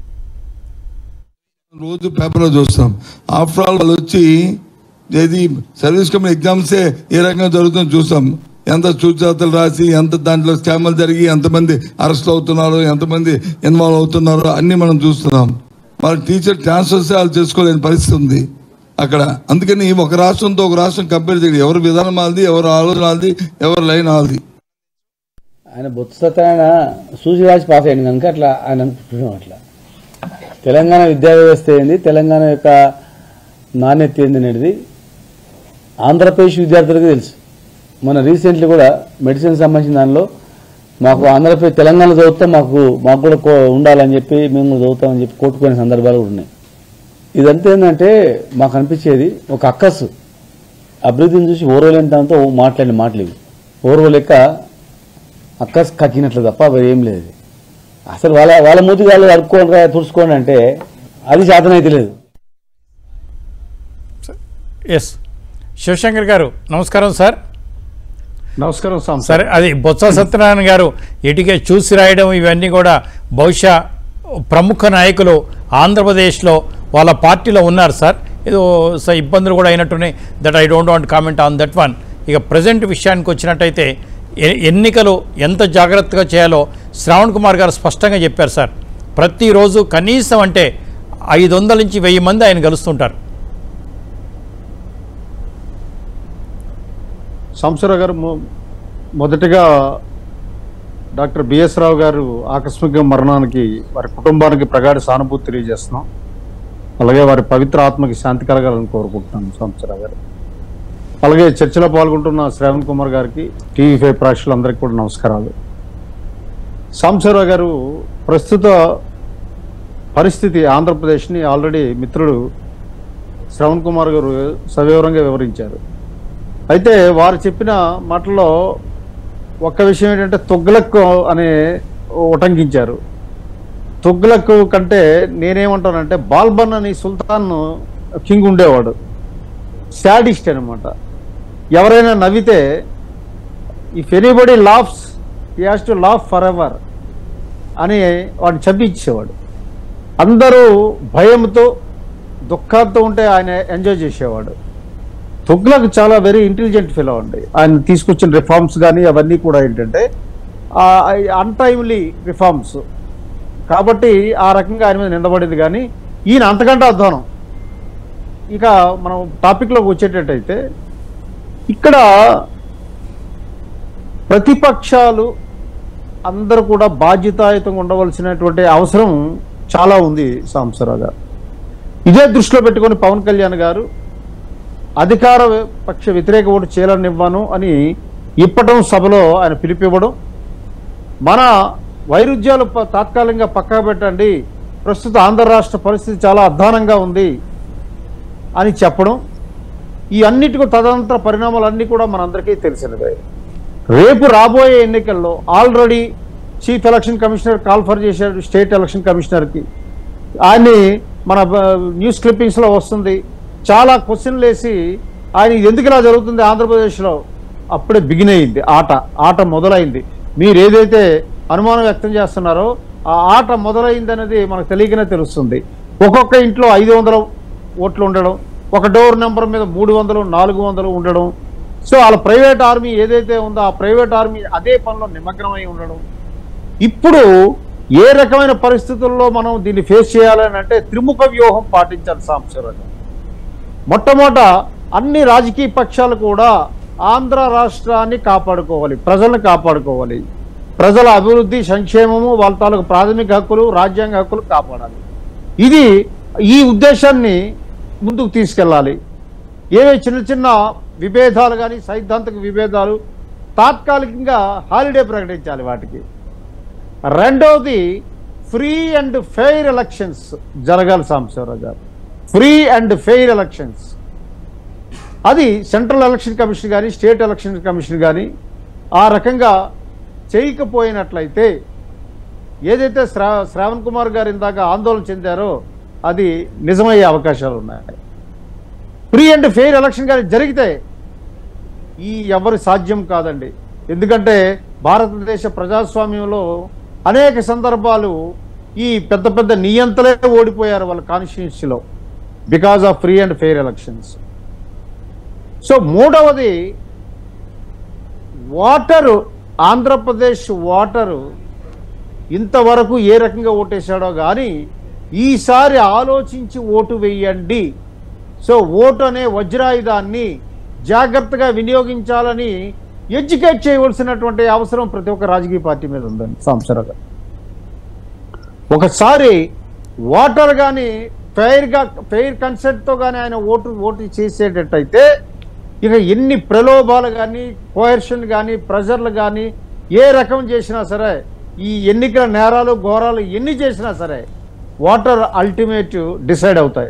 రోజు పేపర్లో చూస్తాం ఆఫ్టర్ ఆల్ వాళ్ళు వచ్చి ఏది సర్వీస్ కమిషన్ ఎగ్జామ్సే ఏ రకంగా జరుగుతుందో చూస్తాం ఎంత సూచనలు రాసి ఎంత దాంట్లో స్కామ్లు జరిగి ఎంతమంది అరెస్ట్ అవుతున్నారు ఎంతమంది ఇన్వాల్వ్ అవుతున్నారో అన్ని మనం చూస్తున్నాం వాళ్ళ టీచర్ ట్రాన్స్ఫర్స్ వాళ్ళు చేసుకోలేని పరిస్థితి ఉంది అక్కడ అందుకని ఒక రాష్ట్రంతో ఒక రాష్ట్రం కంపేర్ చేయడం ఎవరి విధానం వాళ్ళది ఎవరి ఆలోచన వాళ్ళది ఎవరి లైన్ వాళ్ళది ఆయన బొత్స సత్యనారాయణ సూచి రాసి పాస్ అయ్యింది కనుక అట్లా ఆయన అనుకుంటున్నాం అట్లా తెలంగాణ విద్యా వ్యవస్థ ఏంది తెలంగాణ యొక్క నాణ్యత ఏంది అనేది ఆంధ్రప్రదేశ్ విద్యార్థులకు తెలుసు మన రీసెంట్లీ కూడా మెడిసిన్ సంబంధించిన దానిలో మాకు ఆంధ్రప్రదేశ్ తెలంగాణ చదువుతాం మాకు మాకు కూడా కో- ఉండాలని చెప్పి మేము కూడా చదువుతామని చెప్పి కోరుకునే సందర్భాలు కూడా ఉన్నాయి ఇదంతా ఏంటంటే మాకు అనిపించేది ఒక అక్కసు అభివృద్ధిని చూసి ఓర్వలేంతంతో మాట్లాడిన మాటలు ఇవి ఓర్వ లెక్క అక్కస్ కక్కినట్లు తప్ప మరి ఏం లేదు అసలు వాళ్ళ వాళ్ళ మూతి వాళ్ళు అడుక్కోండి తుడుచుకోండి అంటే అది శాతనైతే లేదు ఎస్ శివశంకర్ గారు నమస్కారం సార్ నమస్కారం సాంబ సరే అది బొత్స సత్యనారాయణ గారు ఇటుకే చూసి రాయడం ఇవన్నీ కూడా బహుశా ప్రముఖ నాయకులు ఆంధ్రప్రదేశ్లో వాళ్ళ పార్టీలో ఉన్నారు సార్ ఏదో స- ఇబ్బందులు కూడా అయినట్టున్నాయి that I don't want comment on that one ఇక ప్రజెంట్ విషయానికి వచ్చినట్టయితే ఎ- ఎన్నికలు ఎంత జాగ్రత్తగా చేయాలో శ్రావణ్ కుమార్ గారు స్పష్టంగా చెప్పారు సార్ ప్రతిరోజు కనీసం అంటే ఐదు వందల నుంచి వెయ్యి మంది ఆయన కలుస్తుంటారు సాంబశివరావు గారు మొ- మొదటిగా డాక్టర్ బిఎస్ రావు గారు ఆకస్మిక మరణానికి వారి కుటుంబానికి ప్రగాఢ సానుభూతి తెలియజేస్తున్నాం అలాగే వారి పవిత్ర ఆత్మకి శాంతి కలగాలని కోరుకుంటున్నాను సాంబశివరావు గారు అలాగే చర్చలో పాల్గొంటున్న శ్రావణ్ కుమార్ గారికి టీవీ ఫైవ్ ప్రేక్షకులందరికీ కూడా నమస్కారాలు సాంబశివరావు గారు ప్రస్తుత పరిస్థితి ఆంధ్రప్రదేశ్ని ఆల్రెడీ మిత్రుడు శ్రవణ్ కుమార్ గారు సవివరంగా వివరించారు అయితే వారు చెప్పిన మాటల్లో ఒక్క విషయం ఏంటంటే తొగ్లక్ అనే ఉటంకించారు తొగ్లక్ కంటే నేనేమంటానంటే బాల్బన్ అని సుల్తాన్ కింగ్ ఉండేవాడు శాడిస్ట్ అనమాట ఎవరైనా నవ్వితే if anybody laughs he has to laugh forever అని వాడిని చంపించేవాడు అందరూ భయంతో దుఃఖంతో ఉంటే ఆయన ఎంజాయ్ చేసేవాడు తుగ్లక్ చాలా వెరీ ఇంటెలిజెంట్ ఫిలో అండి ఆయన తీసుకొచ్చిన రిఫార్మ్స్ కానీ అవన్నీ కూడా ఏంటంటే అన్టైమ్లీ రిఫార్మ్స్ కాబట్టి ఆ రకంగా ఆయన మీద నిందబడింది కానీ ఈయన అంతకంటే అధ్వానం ఇక మనం టాపిక్లోకి వచ్చేటట్టయితే ఇక్కడ ప్రతిపక్షాలు అందరూ కూడా బాధ్యతాయుతంగా ఉండవలసినటువంటి అవసరం చాలా ఉంది సాంబశివరావు గారు ఇదే దృష్టిలో పెట్టుకొని పవన్ కళ్యాణ్ గారు అధికార పక్ష వ్యతిరేక ఓటు చేయాలనివ్వను అని ఇప్పటం సభలో ఆయన పిలిపివ్వడం మన వైరుధ్యాలు ప- తాత్కాలికంగా పక్కన పెట్టండి ప్రస్తుత ఆంధ్ర రాష్ట్ర పరిస్థితి చాలా అధ్వానంగా ఉంది అని చెప్పడం ఈ అన్నిటికీ తదనంతర పరిణామాలన్నీ కూడా మనందరికీ తెలిసినవే రేపు రాబోయే ఎన్నికల్లో already chief election commissioner call for చేశారు స్టేట్ ఎలక్షన్ కమిషనర్కి ఆయన్ని మన బ- న్యూస్ క్లిప్పింగ్స్లో వస్తుంది చాలా క్వశ్చన్లు వేసి ఆయన ఇది ఎందుకు ఇలా జరుగుతుంది ఆంధ్రప్రదేశ్లో అప్పుడే బిగిన్ అయింది ఆట ఆట మొదలైంది మీరు ఏదైతే అనుమానం వ్యక్తం చేస్తున్నారో ఆ ఆట మొదలైంది అనేది మనకు తెలియకనే తెలుస్తుంది ఒక్కొక్క ఇంట్లో ఐదు వందల ఓట్లు ఉండడం ఒక డోర్ నెంబర్ మీద మూడు వందలు నాలుగు వందలు ఉండడం సో వాళ్ళ ప్రైవేట్ ఆర్మీ ఏదైతే ఉందో ఆ ప్రైవేట్ ఆర్మీ అదే పనిలో నిమగ్నమై ఉండడం ఇప్పుడు ఏ రకమైన పరిస్థితుల్లో మనం దీన్ని ఫేస్ చేయాలని అంటే త్రిముఖ వ్యూహం పాటించాలి సాంబశివరావు మొట్టమొదట అన్ని రాజకీయ పక్షాలు కూడా ఆంధ్ర రాష్ట్రాన్ని కాపాడుకోవాలి ప్రజలను కాపాడుకోవాలి ప్రజల అభివృద్ధి సంక్షేమము వాళ్ళ తాలూకు ప్రాథమిక హక్కులు రాజ్యాంగ హక్కులు కాపాడాలి ఇది ఈ ఉద్దేశాన్ని ముందుకు తీసుకెళ్ళాలి ఏవే చిన్న చిన్న విభేదాలు కానీ సైద్ధాంతిక విభేదాలు తాత్కాలికంగా హాలిడే ప్రకటించాలి వాటికి రెండవది ఫ్రీ అండ్ ఫెయిర్ ఎలక్షన్స్ జరగాలి Sambasiva Rao garu free and fair elections అది సెంట్రల్ ఎలక్షన్ కమిషన్ కానీ స్టేట్ ఎలక్షన్ కమిషన్ కానీ ఆ రకంగా చేయకపోయినట్లయితే ఏదైతే శ్రా శ్రావణ్ కుమార్ గారు ఇందాక ఆందోళన చెందారో అది నిజమయ్యే అవకాశాలు ఉన్నాయి ఫ్రీ అండ్ ఫెయిర్ ఎలక్షన్ కానీ జరిగితే ఈ ఎవరి సాధ్యం కాదండి ఎందుకంటే భారతదేశ ప్రజాస్వామ్యంలో అనేక సందర్భాలు ఈ పెద్ద పెద్ద నియంతలే ఓడిపోయారు వాళ్ళ కాన్స్టిట్యూన్సీలో because of free and fair elections so మూడవది వాటరు ఆంధ్రప్రదేశ్ వాటరు ఇంతవరకు ఏ రకంగా ఓటేశాడో కానీ ఈసారి ఆలోచించి ఓటు వేయండి సో ఓటు అనే వజ్రాయుధాన్ని జాగ్రత్తగా వినియోగించాలని ఎడ్యుకేట్ చేయవలసినటువంటి అవసరం ప్రతి ఒక్క రాజకీయ పార్టీ మీద ఉందండి సంవత్సరంగా ఒకసారి ఓటర్ కానీ ఫెయిర్గా ఫెయిర్ కన్సెంట్తో కానీ ఆయన ఓటు ఓటు చేసేటట్టయితే ఇక ఎన్ని ప్రలోభాలు కానీ కోయర్షన్ కానీ ప్రెజర్లు కానీ ఏ రకం చేసినా సరే ఈ ఎన్నికల నేరాలు ఘోరాలు ఎన్ని చేసినా సరే ఓటర్ అల్టిమేట్ డిసైడ్ అవుతాయి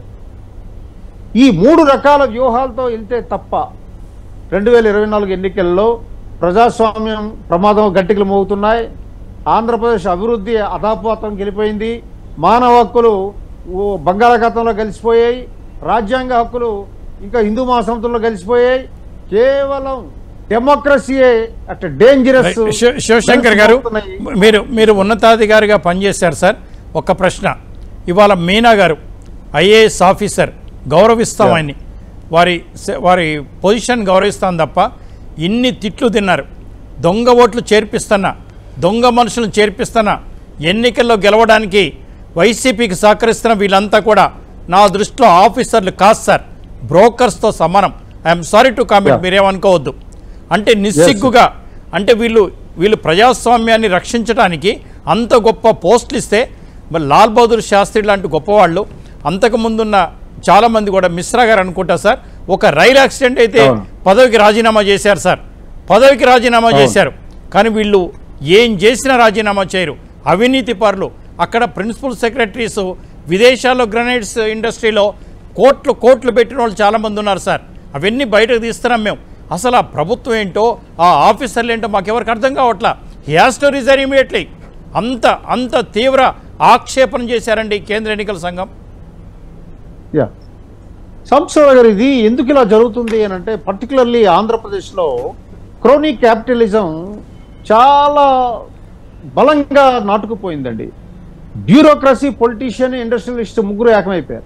ఈ మూడు రకాల వ్యూహాలతో వెళ్తే తప్ప రెండు వేల ఇరవై నాలుగు ఎన్నికల్లో ప్రజాస్వామ్యం ప్రమాదం గట్టికలు మోగుతున్నాయి ఆంధ్రప్రదేశ్ అభివృద్ధి అధాపాతం గెలిపోయింది మానవ హక్కులు ఓ బంగాళాఖాతంలో కలిసిపోయాయి రాజ్యాంగ హక్కులు ఇంకా హిందూ మహాసముద్రంలో కలిసిపోయాయి కేవలం డెమోక్రసీయే అట్ డేంజరస్ శివ- శివశంకర్ గారు మీరు మీరు ఉన్నతాధికారిగా పనిచేశారు సార్ ఒక ప్రశ్న ఇవాళ మీనా గారు ఐఏఎస్ ఆఫీసర్ గౌరవిస్తాం ఆయన్ని వారి స- వారి పొజిషన్ గౌరవిస్తాం తప్ప ఇన్ని తిట్లు తిన్నారు దొంగ ఓట్లు చేర్పిస్తున్నా దొంగ మనుషులను చేర్పిస్తున్నా ఎన్నికల్లో గెలవడానికి వైసీపీకి సహకరిస్తున్న వీళ్ళంతా కూడా నా దృష్టిలో ఆఫీసర్లు కాదు సార్ బ్రోకర్స్తో సమానం I'm sorry to comment Yeah. మీరేమనుకోవద్దు అంటే నిస్సిగ్గుగా అంటే వీళ్ళు వీళ్ళు ప్రజాస్వామ్యాన్ని రక్షించడానికి అంత గొప్ప పోస్టులు ఇస్తే మరి లాల్ బహదూర్ శాస్త్రి లాంటి గొప్పవాళ్ళు అంతకుముందున్న చాలామంది కూడా మిశ్రా గారు అనుకుంటా సార్ ఒక రైలు యాక్సిడెంట్ అయితే అవును. పదవికి రాజీనామా చేశారు సార్ పదవికి రాజీనామా అవును. చేశారు కానీ వీళ్ళు ఏం చేసినా రాజీనామా చేయరు అవినీతి పరులు అక్కడ ప్రిన్సిపల్ సెక్రటరీస్ విదేశాల్లో గ్రనైట్స్ ఇండస్ట్రీలో కోట్లు కోట్లు పెట్టిన వాళ్ళు చాలామంది ఉన్నారు సార్ అవన్నీ బయటకు తీస్తున్నాం మేము అసలు ఆ ప్రభుత్వం ఏంటో ఆ ఆఫీసర్లు ఏంటో మాకెవరికి అర్థం కావట్లా he has to resign immediately అంత అంత తీవ్ర ఆక్షేపణ చేశారండి కేంద్ర ఎన్నికల సంఘం యా సంస్థ గారు ఇది ఎందుకు ఇలా జరుగుతుంది అని అంటే పర్టికులర్లీ ఆంధ్రప్రదేశ్లో క్రోనీ క్యాపిటలిజం చాలా బలంగా నాటుకుపోయిందండి బ్యూరోక్రసీ పొలిటీషియన్ ఇండస్ట్రియలిస్ట్ ముగ్గురు ఏకమైపోయారు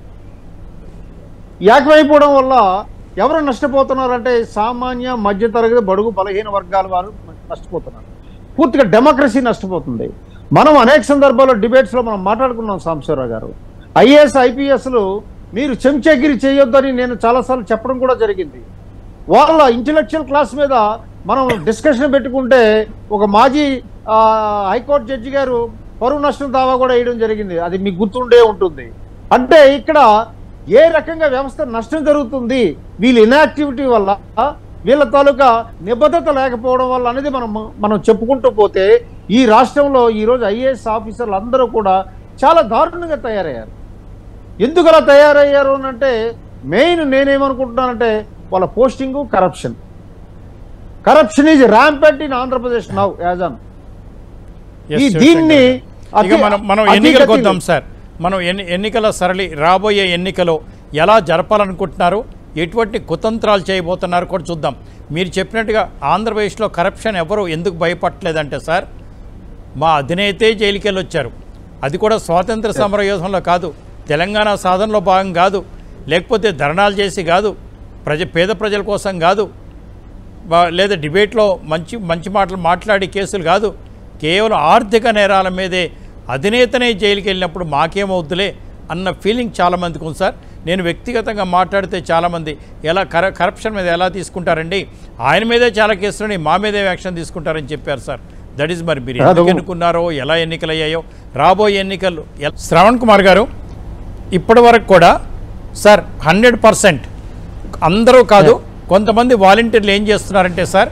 ఏకమైపోవడం వల్ల ఎవరు నష్టపోతున్నారంటే సామాన్య మధ్యతరగతి బడుగు బలహీన వర్గాల వారు నష్టపోతున్నారు పూర్తిగా డెమోక్రసీ నష్టపోతుంది మనం అనేక సందర్భాల్లో డిబేట్స్లో మనం మాట్లాడుకున్నాం సాంబశివరావు గారు ఐఏఎస్ ఐపీఎస్లు మీరు చెంచాగిరి చేయొద్దని నేను చాలాసార్లు చెప్పడం కూడా జరిగింది వాళ్ళ ఇంటలెక్చువల్ క్లాస్ మీద మనం డిస్కషన్ పెట్టుకుంటే ఒక మాజీ ఆ, హైకోర్టు జడ్జి గారు పరువు నష్టం దావా కూడా వేయడం జరిగింది అది మీకు గుర్తుండే ఉంటుంది అంటే ఇక్కడ ఏ రకంగా వ్యవస్థ నష్టం జరుగుతుంది వీళ్ళ ఇన్యాక్టివిటీ వల్ల వీళ్ళ తాలూకా నిబద్ధత లేకపోవడం వల్ల అనేది మనం మనం చెప్పుకుంటూ పోతే ఈ రాష్ట్రంలో ఈరోజు ఐఏఎస్ ఆఫీసర్లు అందరూ కూడా చాలా దారుణంగా తయారయ్యారు ఎందుకు అలా తయారయ్యారు అని అంటే మెయిన్ నేనేమనుకుంటున్నానంటే వాళ్ళ posting corruption corruption is rampant in Andhra Pradesh now as an Yes, ఈ sure, దీన్ని శంకర్ గారు. ఇక అతి- మనం మనం అతి ఎన్నికలకు గతిని- వద్దాం సార్ మనం ఎన్ని ఎన్నికల సరళి రాబోయే ఎన్నికలో ఎలా జరపాలనుకుంటున్నారు ఎటువంటి కుతంత్రాలు చేయబోతున్నారు కూడా చూద్దాం మీరు చెప్పినట్టుగా ఆంధ్రప్రదేశ్లో కరప్షన్ ఎవరు ఎందుకు భయపడలేదంటే సార్ మా అధినేతే జైలుకి వెళ్ళి వచ్చారు అది కూడా స్వాతంత్ర సమర యోధంలో కాదు తెలంగాణ సాధనలో భాగం కాదు లేకపోతే ధర్నాలు చేసి కాదు ప్రజ పేద ప్రజల కోసం కాదు బా- లేదా డిబేట్లో మంచి మంచి మాటలు మాట్లాడి కేసులు కాదు కేవలం ఆర్థిక నేరాల మీదే అధినేతనే జైలుకి వెళ్ళినప్పుడు మాకేమవుద్దులే అన్న ఫీలింగ్ చాలామందికి ఉంది సార్ నేను వ్యక్తిగతంగా మాట్లాడితే చాలామంది ఎలా కర కరప్షన్ మీద ఎలా తీసుకుంటారండి ఆయన మీదే చాలా కేసులని మా మీదే యాక్షన్ తీసుకుంటారని చెప్పారు సార్ దట్ ఈజ్ మరి మీరు ఎందుకు అదో- ఎన్నుకున్నారో ఎలా ఎన్నికలయ్యాయో రాబోయే ఎన్నికలు ఎల్- శ్రవణ్ కుమార్ గారు ఇప్పటి వరకు కూడా సార్ హండ్రెడ్ పర్సెంట్ అందరూ కాదు కొంతమంది వాలంటీర్లు ఏం చేస్తున్నారంటే సార్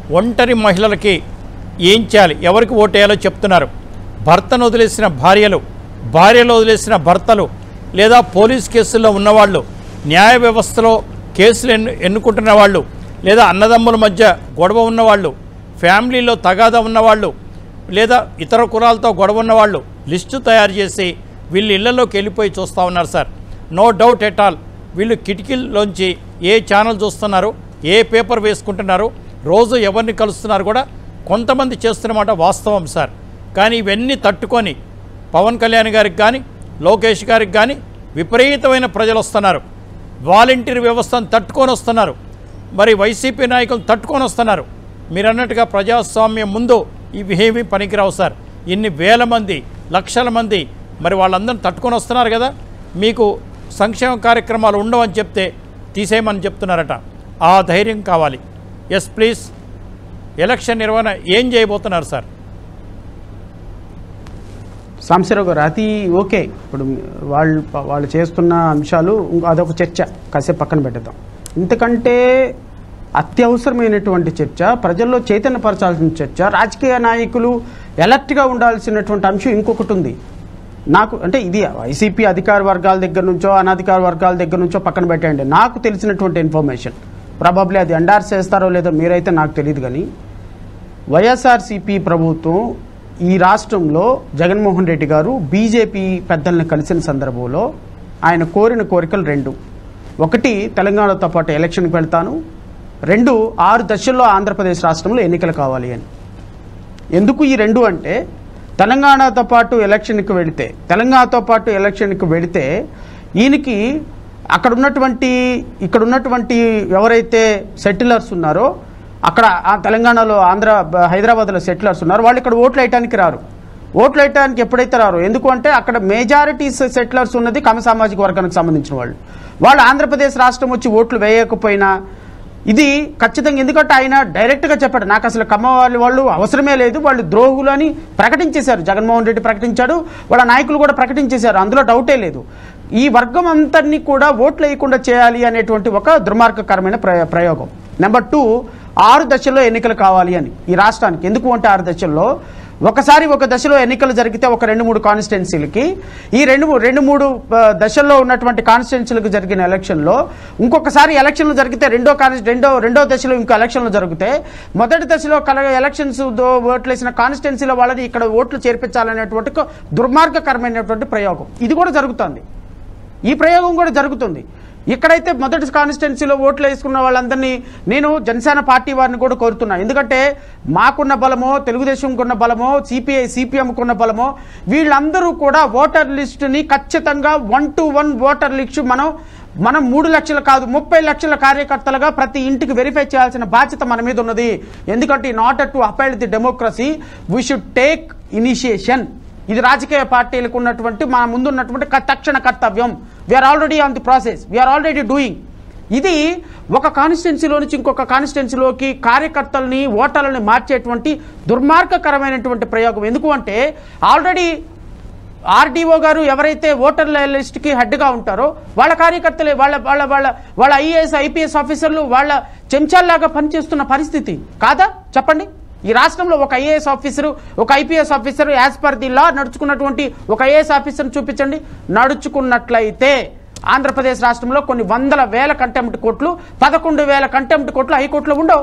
ఒంటరి మహిళలకి ఏం చేయాలి ఎవరికి ఓటేయాలో చెప్తున్నారు భర్తను వదిలేసిన భార్యలు భార్యలు వదిలేసిన భర్తలు లేదా పోలీస్ కేసుల్లో ఉన్నవాళ్ళు న్యాయ వ్యవస్థలో కేసులు ఎన్ను ఎన్నుకుంటున్న వాళ్ళు లేదా అన్నదమ్ముల మధ్య గొడవ ఉన్నవాళ్ళు ఫ్యామిలీలో తగాదా ఉన్నవాళ్ళు లేదా ఇతర కులాలతో గొడవ ఉన్నవాళ్ళు లిస్టు తయారు చేసి వీళ్ళు ఇళ్లలోకి వెళ్ళిపోయి చూస్తూ ఉన్నారు sir no doubt at all వీళ్ళు కిటికీల్లోంచి ఏ ఛానల్ చూస్తున్నారు ఏ పేపర్ వేసుకుంటున్నారు రోజు ఎవరిని కలుస్తున్నారు కూడా కొంతమంది చేస్తున్నమాట వాస్తవం సార్ కానీ ఇవన్నీ తట్టుకొని పవన్ కళ్యాణ్ గారికి కానీ లోకేష్ గారికి కానీ విపరీతమైన ప్రజలు వస్తున్నారు వాలంటీర్ వ్యవస్థను తట్టుకొని వస్తున్నారు మరి వైసీపీ నాయకులు తట్టుకొని వస్తున్నారు మీరు అన్నట్టుగా ప్రజాస్వామ్యం ముందు ఇవి ఏమీ పనికిరావు సార్ ఇన్ని వేల మంది లక్షల మంది మరి వాళ్ళందరూ తట్టుకొని వస్తున్నారు కదా మీకు సంక్షేమ కార్యక్రమాలు ఉండవని చెప్తే తీసేయమని చెప్తున్నారట ఆ ధైర్యం కావాలి ఎస్ ప్లీజ్ ఎలక్షన్ నిర్వహణ ఏం చేయబోతున్నారు సార్ సాంబశివరావు గారు అది ఓకే ఇప్పుడు వాళ్ళు వాళ్ళు చేస్తున్న అంశాలు ఇంకో అదొక చర్చ కాసేపు పక్కన పెట్టేద్దాం ఇంతకంటే అత్యవసరమైనటువంటి చర్చ ప్రజల్లో చైతన్యపరచాల్సిన చర్చ రాజకీయ నాయకులు ఎలర్ట్గా ఉండాల్సినటువంటి అంశం ఇంకొకటి ఉంది నాకు అంటే ఇది వైసీపీ అధికార వర్గాల దగ్గర నుంచో అనధికార వర్గాల దగ్గర నుంచో పక్కన పెట్టండి నాకు తెలిసినటువంటి ఇన్ఫర్మేషన్ ప్రాబబ్లీ అది ఎండార్స్ చేస్తారో లేదో మీరైతే నాకు తెలియదు కానీ వైఎస్ఆర్సీపీ ప్రభుత్వం ఈ రాష్ట్రంలో జగన్మోహన్ రెడ్డి గారు బీజేపీ పెద్దల్ని కలిసిన సందర్భంలో ఆయన కోరిన కోరికలు రెండు ఒకటి తెలంగాణతో పాటు ఎలక్షన్కి వెళ్తాను రెండు ఆరు దశల్లో ఆంధ్రప్రదేశ్ రాష్ట్రంలో ఎన్నికలు కావాలి అని ఎందుకు ఈ రెండు అంటే తెలంగాణతో పాటు ఎలక్షన్కి వెళితే తెలంగాణతో పాటు ఎలక్షన్కి వెళితే ఈయనకి అక్కడ ఉన్నటువంటి ఇక్కడ ఉన్నటువంటి ఎవరైతే సెటిలర్స్ ఉన్నారో అక్కడ ఆ తెలంగాణలో ఆంధ్ర బ- హైదరాబాద్లో సెటిలర్స్ ఉన్నారు వాళ్ళు ఇక్కడ ఓట్లు వేయటానికి రారు ఓట్లు వేయటానికి ఎప్పుడైతే రారు ఎందుకు అంటే అక్కడ మెజారిటీ సెటిలర్స్ ఉన్నది కమ సామాజిక వర్గానికి సంబంధించిన వాళ్ళు వాళ్ళు ఆంధ్రప్రదేశ్ రాష్ట్రం వచ్చి ఓట్లు వేయకపోయినా ఇది ఖచ్చితంగా ఎందుకంటే ఆయన డైరెక్ట్గా చెప్పాడు నాకు అసలు కమ్మ వాళ్ళు వాళ్ళు అవసరమే లేదు వాళ్ళు ద్రోహులు అని ప్రకటించేశారు జగన్మోహన్ రెడ్డి ప్రకటించాడు వాళ్ళ నాయకులు కూడా ప్రకటించేశారు అందులో డౌటే లేదు ఈ వర్గం అంతటినీ కూడా ఓట్లు వేయకుండా చేయాలి అనేటువంటి ఒక దుర్మార్గకరమైన ప్రయ- ప్రయోగం నెంబర్ టూ ఆరు దశల్లో ఎన్నికలు కావాలి అని ఈ రాష్ట్రానికి ఎందుకు అంటే ఆరు దశల్లో ఒకసారి ఒక దశలో ఎన్నికలు జరిగితే ఒక రెండు మూడు కాన్స్టిట్యున్సీలకి ఈ రెండు మూ- రెండు మూడు ఆ, దశల్లో ఉన్నటువంటి కాన్స్టిట్యున్సీలకు జరిగిన ఎలక్షన్లో ఇంకొకసారి ఎలక్షన్లు జరిగితే రెండో కాన్స్ రెండో రెండో దశలో ఇంకో ఎలక్షన్లు జరిగితే మొదటి దశలో కల ఎలక్షన్స్ దో ఓట్లు వేసిన కాన్స్టిట్యున్సీల వాళ్ళని ఇక్కడ ఓట్లు చేర్పించాలనేటువంటి ఒక దుర్మార్గకరమైనటువంటి ప్రయోగం ఇది కూడా జరుగుతుంది ఈ ప్రయోగం కూడా జరుగుతుంది ఇక్కడైతే మొదటి కాన్స్టిట్యున్సీలో ఓట్లు వేసుకున్న వాళ్ళందరినీ నేను జనసేన పార్టీ వారిని కూడా కోరుతున్నా ఎందుకంటే మాకున్న బలమో తెలుగుదేశంకున్న బలమో సిపిఐ సిపిఎంకున్న బలమో వీళ్ళందరూ కూడా ఓటర్ లిస్టుని ఖచ్చితంగా one to one voter list మనం మనం మూడు లక్షలు కాదు ముప్పై లక్షల కార్యకర్తలుగా ప్రతి ఇంటికి వెరిఫై చేయాల్సిన బాధ్యత మన మీద ఉన్నది ఎందుకంటే in order to uphold the democracy we should take initiation ఇది రాజకీయ పార్టీలకు ఉన్నటువంటి మన ముందు ఉన్నటువంటి క- తక్షణ కర్తవ్యం we are already on the process we are already doing ఇది ఒక కాన్స్టిట్యున్సీలో నుంచి ఇంకొక కాన్స్టిట్యున్సీలోకి కార్యకర్తల్ని ఓటర్లని మార్చేటువంటి దుర్మార్గకరమైనటువంటి ప్రయోగం ఎందుకు అంటే ఆల్రెడీ ఆర్డీఓ గారు ఎవరైతే ఓటర్ల లిస్ట్కి హెడ్గా ఉంటారో వాళ్ళ కార్యకర్తలే వాళ్ళ వాళ్ళ వాళ్ళ వాళ్ళ ఐఏఎస్ ఐపీఎస్ ఆఫీసర్లు వాళ్ళ చెంచాల్లాగా పనిచేస్తున్న పరిస్థితి కాదా చెప్పండి ఈ రాష్ట్రంలో ఒక ఐఏఎస్ ఆఫీసరు ఒక IPS officer as per the law నడుచుకున్నటువంటి ఒక ఐఏఎస్ ఆఫీసర్ని చూపించండి నడుచుకున్నట్లయితే ఆంధ్రప్రదేశ్ రాష్ట్రంలో కొన్ని వందల వేల కంటెంప్ట్ కోట్లు పదకొండు వేల కంటెంప్ట్ కోట్లు హైకోర్టులో ఉండవు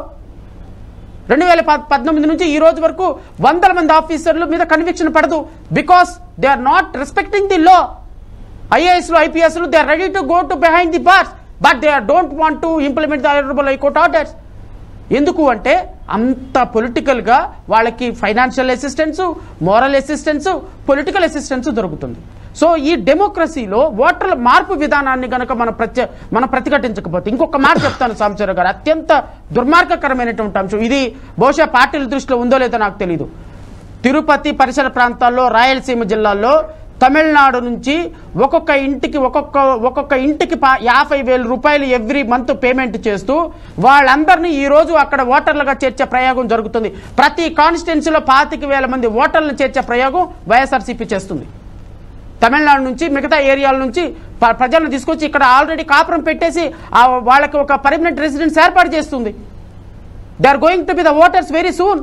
రెండు వేల పద్- పద్నాలుగు నుంచి ఈ రోజు వరకు వందల మంది ఆఫీసర్ల మీద కన్విక్షన్ పడదు because they are not respecting the law ఐఏఎస్లు ఐపీఎస్లు they are ready to go to behind the bars but they are don't want to implement the honourable high court orders ఎందుకు అంటే అంత పొలిటికల్గా వాళ్ళకి financial assistance moral assistance political assistance దొరుకుతుంది so ఈ డెమోక్రసీలో ఓటర్ల మార్పు విధానాన్ని కనుక మనం ప్రత్య మనం ప్రతిఘటించకపోతే ఇంకొక మాట చెప్తాను సాంబశివరావు గారు అత్యంత దుర్మార్గకరమైనటువంటి అంశం ఇది బహుశా పార్టీల దృష్టిలో ఉందో లేదో నాకు తెలియదు తిరుపతి పరిసర ప్రాంతాల్లో రాయలసీమ జిల్లాల్లో తమిళనాడు నుంచి ఒక్కొక్క ఇంటికి ఒక్కొక్క ఒక్కొక్క ఇంటికి పా- యాభై వేల రూపాయలు ఎవ్రీ మంత్ పేమెంట్ చేస్తూ వాళ్ళందరినీ ఈ రోజు అక్కడ ఓటర్లుగా చేర్చే ప్రయోగం జరుగుతుంది ప్రతి కాన్స్టిట్యున్సీలో పాతిక వేల మంది ఓటర్లను చేర్చే ప్రయోగం వైఎస్ఆర్సీపీ చేస్తుంది తమిళనాడు నుంచి మిగతా ఏరియాల నుంచి ప- ప్రజలను తీసుకొచ్చి ఇక్కడ ఆల్రెడీ కాపురం పెట్టేసి ఆ వాళ్ళకి ఒక పర్మనెంట్ రెసిడెన్స్ ఏర్పాటు చేస్తుంది they are going to be the voters very soon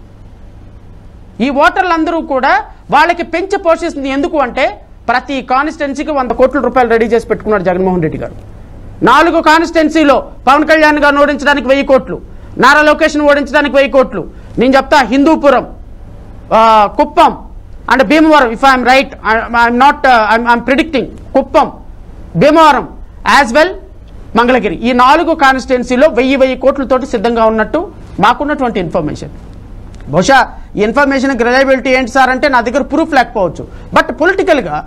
ఈ ఓటర్లందరూ కూడా వాళ్ళకి పెంచి పోషిస్తుంది ఎందుకు అంటే ప్రతి కాన్స్టిట్యున్సీకి వంద కోట్ల రూపాయలు రెడీ చేసి పెట్టుకున్నాడు జగన్మోహన్ రెడ్డి గారు నాలుగు కాన్స్టిట్యున్సీలో పవన్ కళ్యాణ్ గారిని ఓడించడానికి వెయ్యి కోట్లు నారా లోకేష్ను ఓడించడానికి వెయ్యి కోట్లు నేను చెప్తా హిందూపురం ఆ, Kuppam and Bhimavaram if I'm right I'm not I'm predicting Kuppam Bhimavaram as well Mangalagiri ఈ నాలుగు కాన్స్టిట్యున్సీలో వెయ్యి వెయ్యి కోట్లతోటి సిద్ధంగా ఉన్నట్టు మాకున్నటువంటి ఇన్ఫర్మేషన్ బహుశా ఈ ఇన్ఫర్మేషన్ రిలయబిలిటీ ఏంటి సార్ అంటే నా దగ్గర ప్రూఫ్ లేకపోవచ్చు బట్ పొలిటికల్గా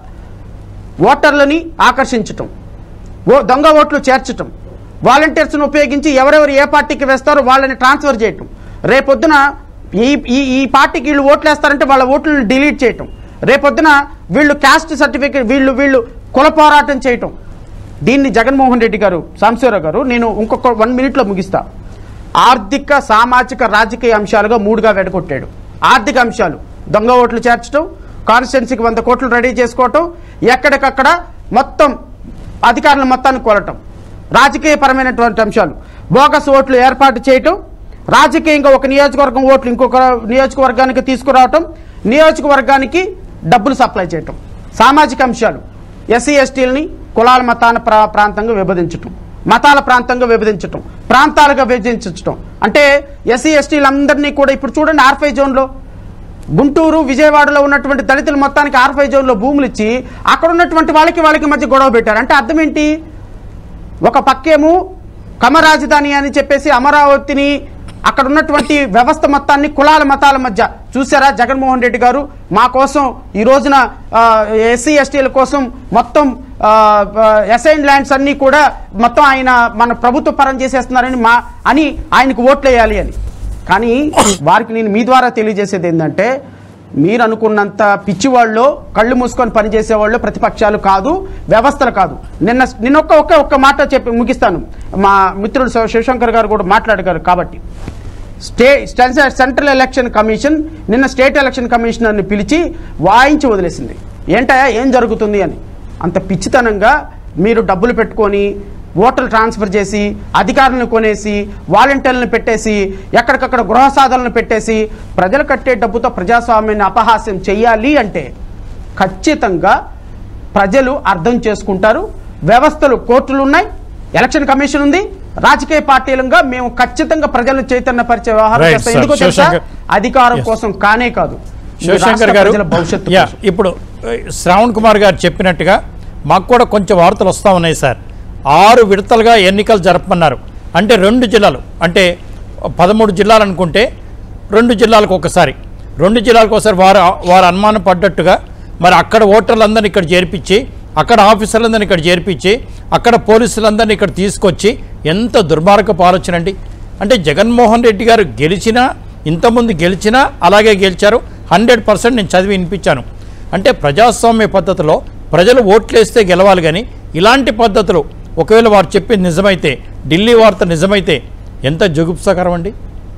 ఓటర్లని ఆకర్షించటం ఓ దొంగ ఓట్లు చేర్చటం వాలంటీర్స్ను ఉపయోగించి ఎవరెవరు ఏ పార్టీకి వేస్తారో వాళ్ళని ట్రాన్స్ఫర్ చేయటం రేపొద్దున ఈ ఈ ఈ పార్టీకి వీళ్ళు ఓట్లు వేస్తారంటే వాళ్ళ ఓట్లను డిలీట్ చేయటం రేపొద్దున వీళ్ళు క్యాస్ట్ సర్టిఫికేట్ వీళ్ళు వీళ్ళు కుల పోరాటం చేయటం దీన్ని జగన్మోహన్ రెడ్డి గారు సాంశివరావు గారు నేను ఇంకొక వన్ మినిట్లో ముగిస్తా ఆర్థిక సామాజిక రాజకీయ అంశాలుగా మూడుగా వెడగొట్టాడు ఆర్థిక అంశాలు దొంగ ఓట్లు చేర్చడం కాన్స్టిట్యున్సీకి వంద కోట్లు రెడీ చేసుకోవటం ఎక్కడికక్కడ మొత్తం అధికారుల మొత్తాన్ని కోలటం రాజకీయపరమైనటువంటి అంశాలు బోగస్ ఓట్లు ఏర్పాటు చేయటం రాజకీయంగా ఒక నియోజకవర్గం ఓట్లు ఇంకొక నియోజకవర్గానికి తీసుకురావటం నియోజకవర్గానికి డబ్బులు సప్లై చేయటం సామాజిక అంశాలు ఎస్సీ ఎస్టీలని కులాల మతాల ప్రా ప్రాంతంగా విభజించటం మతాల ప్రాంతంగా విభజించటం ప్రాంతాలుగా విభజించటం అంటే ఎస్సీ ఎస్టీలందరినీ కూడా ఇప్పుడు చూడండి ఆర్ఫై జోన్లో గుంటూరు విజయవాడలో ఉన్నటువంటి దళితుల మొత్తానికి ఆర్ఫై జోన్లో భూములు ఇచ్చి అక్కడ ఉన్నటువంటి వాళ్ళకి వాళ్ళకి మధ్య గొడవ పెట్టారు అంటే అర్థం ఏంటి ఒక పక్కేమో కమ రాజధాని అని చెప్పేసి అమరావతిని అక్కడ ఉన్నటువంటి వ్యవస్థ మొత్తాన్ని కులాల మతాల మధ్య చూసారా జగన్మోహన్ రెడ్డి గారు మా కోసం ఈ రోజున ఎస్సీ ఎస్టీల కోసం మొత్తం అసైన్ ల్యాండ్స్ అన్నీ కూడా మొత్తం ఆయన మన ప్రభుత్వ పరం చేసేస్తున్నారని మా అని ఆయనకు ఓట్లు వేయాలి అని కానీ వారికి నేను మీ ద్వారా తెలియజేసేది ఏంటంటే మీరు అనుకున్నంత పిచ్చివాళ్ళు కళ్ళు మూసుకొని పనిచేసేవాళ్ళు ప్రతిపక్షాలు కాదు వ్యవస్థలు కాదు నిన్న నిన్న ఒక్క ఒక్క ఒక్క మాట చెప్పి ముగిస్తాను మా మిత్రుడు శివ- శివశంకర్ గారు కూడా మాట్లాడగారు కాబట్టి స్టే స్టెన్- సెంట్రల్ ఎలక్షన్ కమిషన్ నిన్న స్టేట్ ఎలక్షన్ కమిషనర్ని పిలిచి వాయించి వదిలేసింది ఏంటయ్యా ఏం జరుగుతుంది అని అంత పిచ్చితనంగా మీరు డబ్బులు పెట్టుకొని ఓటర్లు ట్రాన్స్ఫర్ చేసి అధికారులను కొనేసి వాలంటీర్లను పెట్టేసి ఎక్కడికక్కడ గృహ సాధనలు పెట్టేసి ప్రజలు కట్టే డబ్బుతో ప్రజాస్వామ్యాన్ని అపహాస్యం చేయాలి అంటే ఖచ్చితంగా ప్రజలు అర్థం చేసుకుంటారు వ్యవస్థలు కోర్టులు ఉన్నాయి ఎలక్షన్ కమిషన్ ఉంది రాజకీయ పార్టీలుగా మేము ఖచ్చితంగా ప్రజలను చైతన్యపరిచే వ్యవహారం Right, చేస్తాం sir. ఎందుకో తెలుసా శివశంకర్. అధికారం Yes. కోసం కానే కాదు ఈ శివశంకర్ రాష్ట్ర గారు ప్రజల భవిష్యత్తు యా కోసం. ఇప్పుడు ఏ, శ్రావణ్ కుమార్ గారు చెప్పినట్టుగా మాకు కూడా కొంచెం వార్తలు వస్తూ ఉన్నాయి సార్ ఆరు విడతలుగా ఎన్నికలు జరపమన్నారు అంటే రెండు జిల్లాలు అంటే పదమూడు జిల్లాలు అనుకుంటే రెండు జిల్లాలకు ఒకసారి రెండు జిల్లాలకు ఒకసారి వారు వారు అనుమానం పడ్డట్టుగా మరి అక్కడ ఓటర్లందరినీ ఇక్కడ చేర్పించి అక్కడ ఆఫీసర్లందరినీ ఇక్కడ చేర్పించి అక్కడ పోలీసులందరినీ ఇక్కడ తీసుకొచ్చి ఎంత దుర్మార్గపు ఆలోచన అండి అంటే జగన్మోహన్ రెడ్డి గారు గెలిచినా ఇంతకుముందు గెలిచినా అలాగే గెలిచారు హండ్రెడ్ పర్సెంట్ నేను చదివి వినిపించాను అంటే ప్రజాస్వామ్య పద్ధతిలో ప్రజలు ఓట్లేస్తే గెలవాలి కానీ ఇలాంటి పద్ధతులు ఒకవేళ వారు చెప్పింది నిజమైతే ఢిల్లీ వార్త నిజమైతే ఎంత జుగుప్సకరం అండి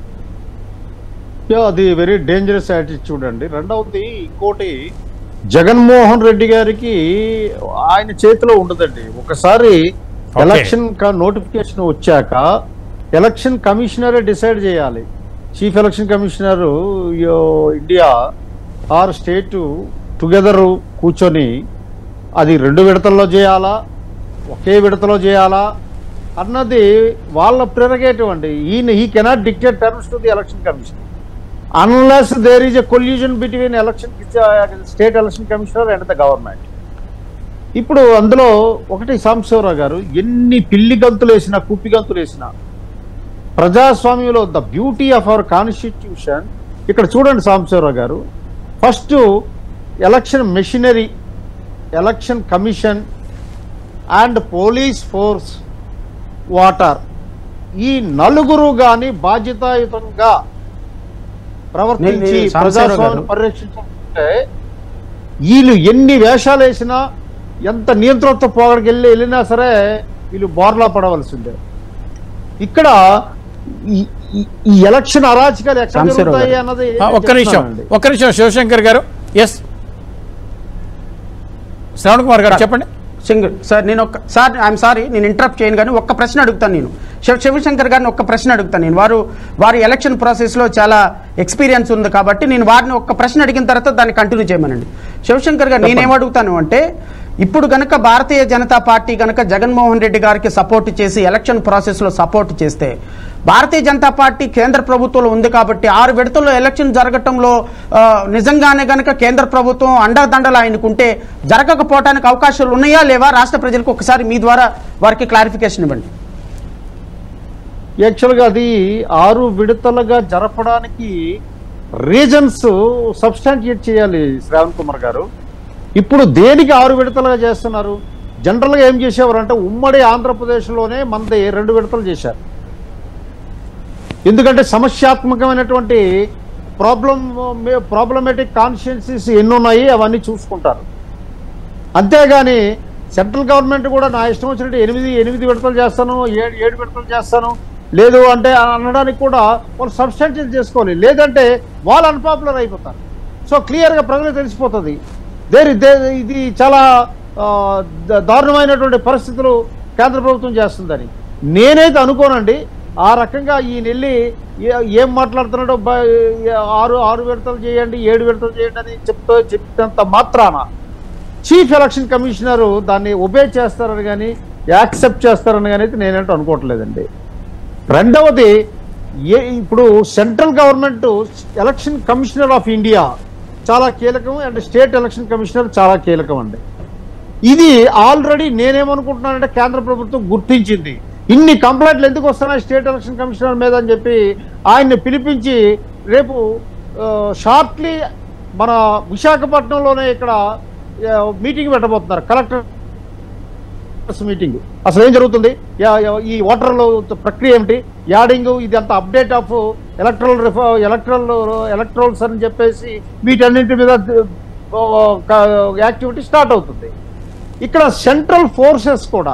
యా, అది వెరీ డేంజరస్ యాటిట్యూడ్ అండి రెండవది ఇంకోటి జగన్మోహన్ రెడ్డి గారికి ఆయన చేతిలో ఉండదండి ఒకసారి Okay. ఎలక్షన్ నోటిఫికేషన్ వచ్చాక ఎలక్షన్ కమిషనరే డిసైడ్ చేయాలి chief election commissioner India or state together కూర్చొని అది రెండు విడతల్లో చేయాలా ఒకే విడతలో చేయాలా అన్నది వాళ్ళ ప్రెరగేటివ్ అండి ఈయన he cannot dictate terms to the election commission unless there is a collusion between election state election commissioner and the government ఇప్పుడు అందులో ఒకటి సాంబశివరావు గారు ఎన్ని పిల్లి గంతులు వేసినా కుప్పి గంతులు వేసినా ప్రజాస్వామ్యంలో the beauty of our constitution ఇక్కడ చూడండి Sambasiva Rao garu first election machinery election commission and police force voter ఈ నలుగురు గాని బాధ్యతాయుతంగా ప్రవర్తించి నేను- సాంబశివరావు ప్రజాస్వామ్యం గారు. పరిరక్షించుకుంటే వీళ్ళు ఎన్ని వేషాలు వేసినా ఎంత నియంత్రణతో పోగడికి వెళ్ళి వెళ్ళినా సరే వీళ్ళు బోర్లా పడవలసిందే ఇక్కడ ఈ- ఈ- ఈ ఎలక్షన్ అరాచకాలు ఎక్కడ సాంబశివరావు జరుగుతాయి గారు. అన్నది ఆ, ఒక్క నిమిషం చెప్తున్నానండి. ఒక్క నిమిషం శివశంకర్ గారు ఎస్ శ్రవణ్ కుమార్ గారు చెప్పండి సింగిల్ సార్ నేను ఒక్క సార్ ఐఎమ్ సారీ నేను ఇంటరప్ట్ చేయను కానీ ఒక్క ప్రశ్న అడుగుతాను నేను శివ శివశంకర్ గారిని ఒక్క ప్రశ్న అడుగుతాను నేను వారు వారి ఎలక్షన్ ప్రాసెస్లో చాలా ఎక్స్పీరియన్స్ ఉంది కాబట్టి నేను వారిని ఒక్క ప్రశ్న అడిగిన తర్వాత దాన్ని కంటిన్యూ చేయమనండి శివశంకర్ గారు నేనేమడుగుతాను అంటే ఇప్పుడు గనక భారతీయ జనతా పార్టీ గనక జగన్మోహన్ రెడ్డి గారికి సపోర్ట్ చేసి ఎలక్షన్ ప్రాసెస్లో సపోర్ట్ చేస్తే భారతీయ జనతా పార్టీ కేంద్ర ప్రభుత్వంలో ఉంది కాబట్టి ఆరు విడతల్లో ఎలక్షన్ జరగటంలో ఆ, నిజంగానే గనక కేంద్ర ప్రభుత్వం అండదండలు ఆయనకుంటే జరగకపోవడానికి అవకాశాలు ఉన్నాయా లేవా రాష్ట్ర ప్రజలకు ఒకసారి మీ ద్వారా వారికి క్లారిఫికేషన్ ఇవ్వండి యాక్చువల్గా అది ఆరు విడతలుగా జరపడానికి రీజన్స్ సబ్స్టాన్షియేట్ చేయాలి శ్రావణ్ కుమార్ గారు ఇప్పుడు దేనికి ఆరు విడతలుగా చేస్తున్నారు జనరల్గా ఏం చేసేవారు అంటే ఉమ్మడి ఆంధ్రప్రదేశ్లోనే మనది రెండు విడతలు చేశారు ఎందుకంటే సమస్యాత్మకమైనటువంటి ప్రాబ్లం ప్రాబ్లమేటిక్ కాన్స్టిట్యున్సీస్ ఎన్ని ఉన్నాయి అవన్నీ చూసుకుంటారు అంతేగాని సెంట్రల్ గవర్నమెంట్ కూడా నా ఇష్టం వచ్చినట్టు ఎనిమిది ఎనిమిది విడతలు చేస్తాను ఏడు ఏడు విడతలు చేస్తాను లేదు అంటే అనడానికి కూడా వాళ్ళు సబ్స్టాన్షియల్ చేసుకోవాలి లేదంటే వాళ్ళు అన్పాపులర్ అయిపోతారు సో క్లియర్గా ప్రజలకు తెలిసిపోతుంది దేని దే ఇది చాలా ఆ, ద- దారుణమైనటువంటి పరిస్థితులు కేంద్ర ప్రభుత్వం చేస్తుందని నేనైతే అనుకోనండి ఆ రకంగా ఈయన వెళ్ళి ఏ- ఏం మాట్లాడుతున్నాడో బ- ఆరు ఆరు విడతలు చేయండి ఏడు విడతలు చేయండి అని చెప్తూ చెప్పినంత మాత్రాన చీఫ్ ఎలక్షన్ కమిషనర్ దాన్ని ఒబే చేస్తారని కానీ యాక్సెప్ట్ చేస్తారని కానీ అయితే నేనంటూ అనుకోవట్లేదండి రెండవది ఏ ఇప్పుడు central government election commissioner of India చాలా కీలకం అండ్ స్టేట్ ఎలక్షన్ కమిషనర్ చాలా కీలకం అండి ఇది ఆల్రెడీ నేనేమనుకుంటున్నానంటే కేంద్ర ప్రభుత్వం గుర్తించింది ఇన్ని కంప్లైంట్లు ఎందుకు వస్తున్నాయి స్టేట్ ఎలక్షన్ కమిషనర్ మీద అని చెప్పి ఆయన్ని పిలిపించి రేపు షార్ట్లీ మన విశాఖపట్నంలోనే ఇక్కడ మీటింగ్ పెట్టబోతున్నారు కలెక్టర్ మీటింగ్ అసలు ఏం జరుగుతుంది యా- యా- ఈ ఓటర్ల ప్రక్రియ ఏమిటి యాడింగ్ ఇది అంత update of electoral electoral electorals అని చెప్పేసి వీటన్నింటి మీద యాక్టివిటీ స్టార్ట్ అవుతుంది ఇక్కడ సెంట్రల్ ఫోర్సెస్ కూడా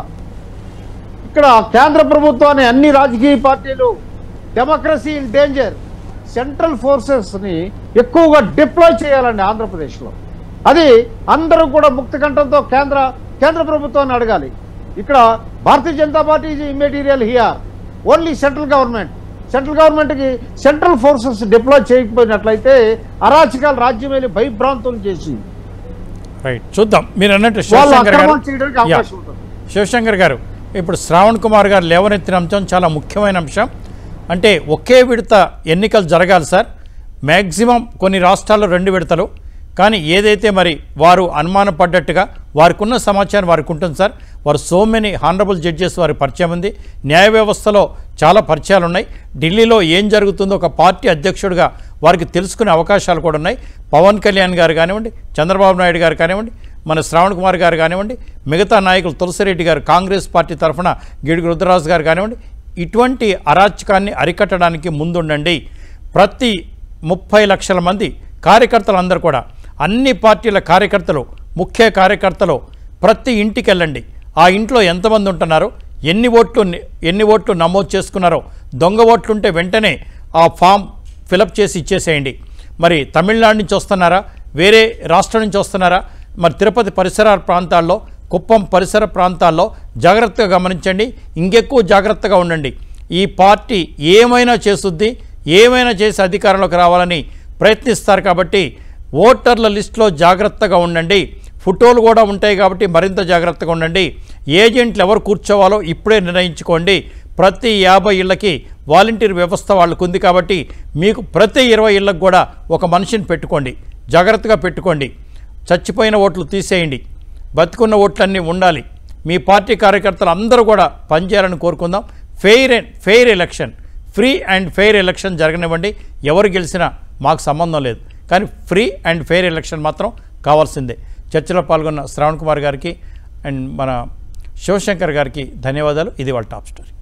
ఇక్కడ కేంద్ర ప్రభుత్వాన్ని అన్ని రాజకీయ పార్టీలు డెమోక్రసీ ఇన్ డేంజర్ సెంట్రల్ ఫోర్సెస్ని ఎక్కువగా డిప్లాయ్ చేయాలండి ఆంధ్రప్రదేశ్లో అది అందరూ కూడా ముక్త కంఠంతో కేంద్ర కేంద్ర ప్రభుత్వాన్ని అడగాలి ఇక్కడ Bharatiya Janata Party is immaterial here only central government central గవర్నమెంట్కి సెంట్రల్ ఫోర్సెస్ డిప్లాయ్ చేయకపోయినట్లయితే అరాచకాలు రాజ్యం వెళ్ళి భయభ్రాంతులు చేసి రైట్ చూద్దాం మీరు అన్నట్టు వాళ్ళు శివశంకర్ గారు అక్రమం చేయడానికి యా. అవకాశం ఉంటుంది శివశంకర్ గారు ఇప్పుడు శ్రావణ్ కుమార్ గారు లేవనెత్తిన అంశం చాలా ముఖ్యమైన అంశం అంటే ఒకే విడత ఎన్నికలు జరగాలి సార్ మ్యాక్సిమం కొన్ని రాష్ట్రాల్లో రెండు విడతలు కానీ ఏదైతే మరి వారు అనుమానం పడ్డట్టుగా వారికి ఉన్న సమాచారం వారికి ఉంటుంది సార్ వారు సో మెనీ హానరబుల్ జడ్జెస్ వారి పరిచయం ఉంది న్యాయ వ్యవస్థలో చాలా పరిచయాలు ఉన్నాయి ఢిల్లీలో ఏం జరుగుతుందో ఒక పార్టీ అధ్యక్షుడిగా వారికి తెలుసుకునే అవకాశాలు కూడా ఉన్నాయి పవన్ కళ్యాణ్ గారు కానివ్వండి చంద్రబాబు నాయుడు గారు కానివ్వండి మన శ్రావణ్ కుమార్ గారు కానివ్వండి మిగతా నాయకులు తులసిరెడ్డి గారు కాంగ్రెస్ పార్టీ తరఫున గిడుగు రుద్రరాజు గారు కానివ్వండి ఇటువంటి అరాచకాన్ని అరికట్టడానికి ముందుండండి ప్రతి ముప్పై లక్షల మంది కార్యకర్తలు అందరూ కూడా అన్ని పార్టీల కార్యకర్తలు ముఖ్య కార్యకర్తలు ప్రతి ఇంటికి వెళ్ళండి ఆ ఇంట్లో ఎంతమంది ఉంటున్నారో ఎన్ని ఓట్లు ని- ఎన్ని ఓట్లు నమోదు చేసుకున్నారో దొంగ ఓట్లుంటే వెంటనే ఆ ఫామ్ ఫిలప్ చేసి ఇచ్చేసేయండి మరి తమిళనాడు నుంచి వస్తున్నారా వేరే రాష్ట్రం నుంచి వస్తున్నారా మరి తిరుపతి పరిసర ప్రాంతాల్లో కుప్పం పరిసర ప్రాంతాల్లో జాగ్రత్తగా గమనించండి ఇంకెక్కువ జాగ్రత్తగా ఉండండి ఈ పార్టీ ఏమైనా చేస్తుంది ఏమైనా చేసి అధికారంలోకి రావాలని ప్రయత్నిస్తారు కాబట్టి ఓటర్ల లిస్టులో జాగ్రత్తగా ఉండండి ఫోటోలు కూడా ఉంటాయి కాబట్టి మరింత జాగ్రత్తగా ఉండండి ఏజెంట్లు ఎవరు కూర్చోవాలో ఇప్పుడే నిర్ణయించుకోండి ప్రతి యాభై ఇళ్ళకి వాలంటీర్ వ్యవస్థ వాళ్ళకు ఉంది కాబట్టి మీకు ప్రతి ఇరవై ఇళ్ళకు కూడా ఒక మనిషిని పెట్టుకోండి జాగ్రత్తగా పెట్టుకోండి చచ్చిపోయిన ఓట్లు తీసేయండి బతుకున్న ఓట్లన్నీ ఉండాలి మీ పార్టీ కార్యకర్తలు అందరూ కూడా పనిచేయాలని కోరుకుందాం fair and fair election free and fair election జరగనివ్వండి ఎవరు గెలిచినా మాకు సంబంధం లేదు కానీ ఫ్రీ అండ్ ఫెయిర్ ఎలక్షన్ మాత్రం కావాల్సిందే చర్చలో పాల్గొన్న శ్రవణ్ కుమార్ గారికి అండ్ మన శివశంకర్ గారికి ధన్యవాదాలు ఇది వాళ్ళ టాప్ స్టోరీ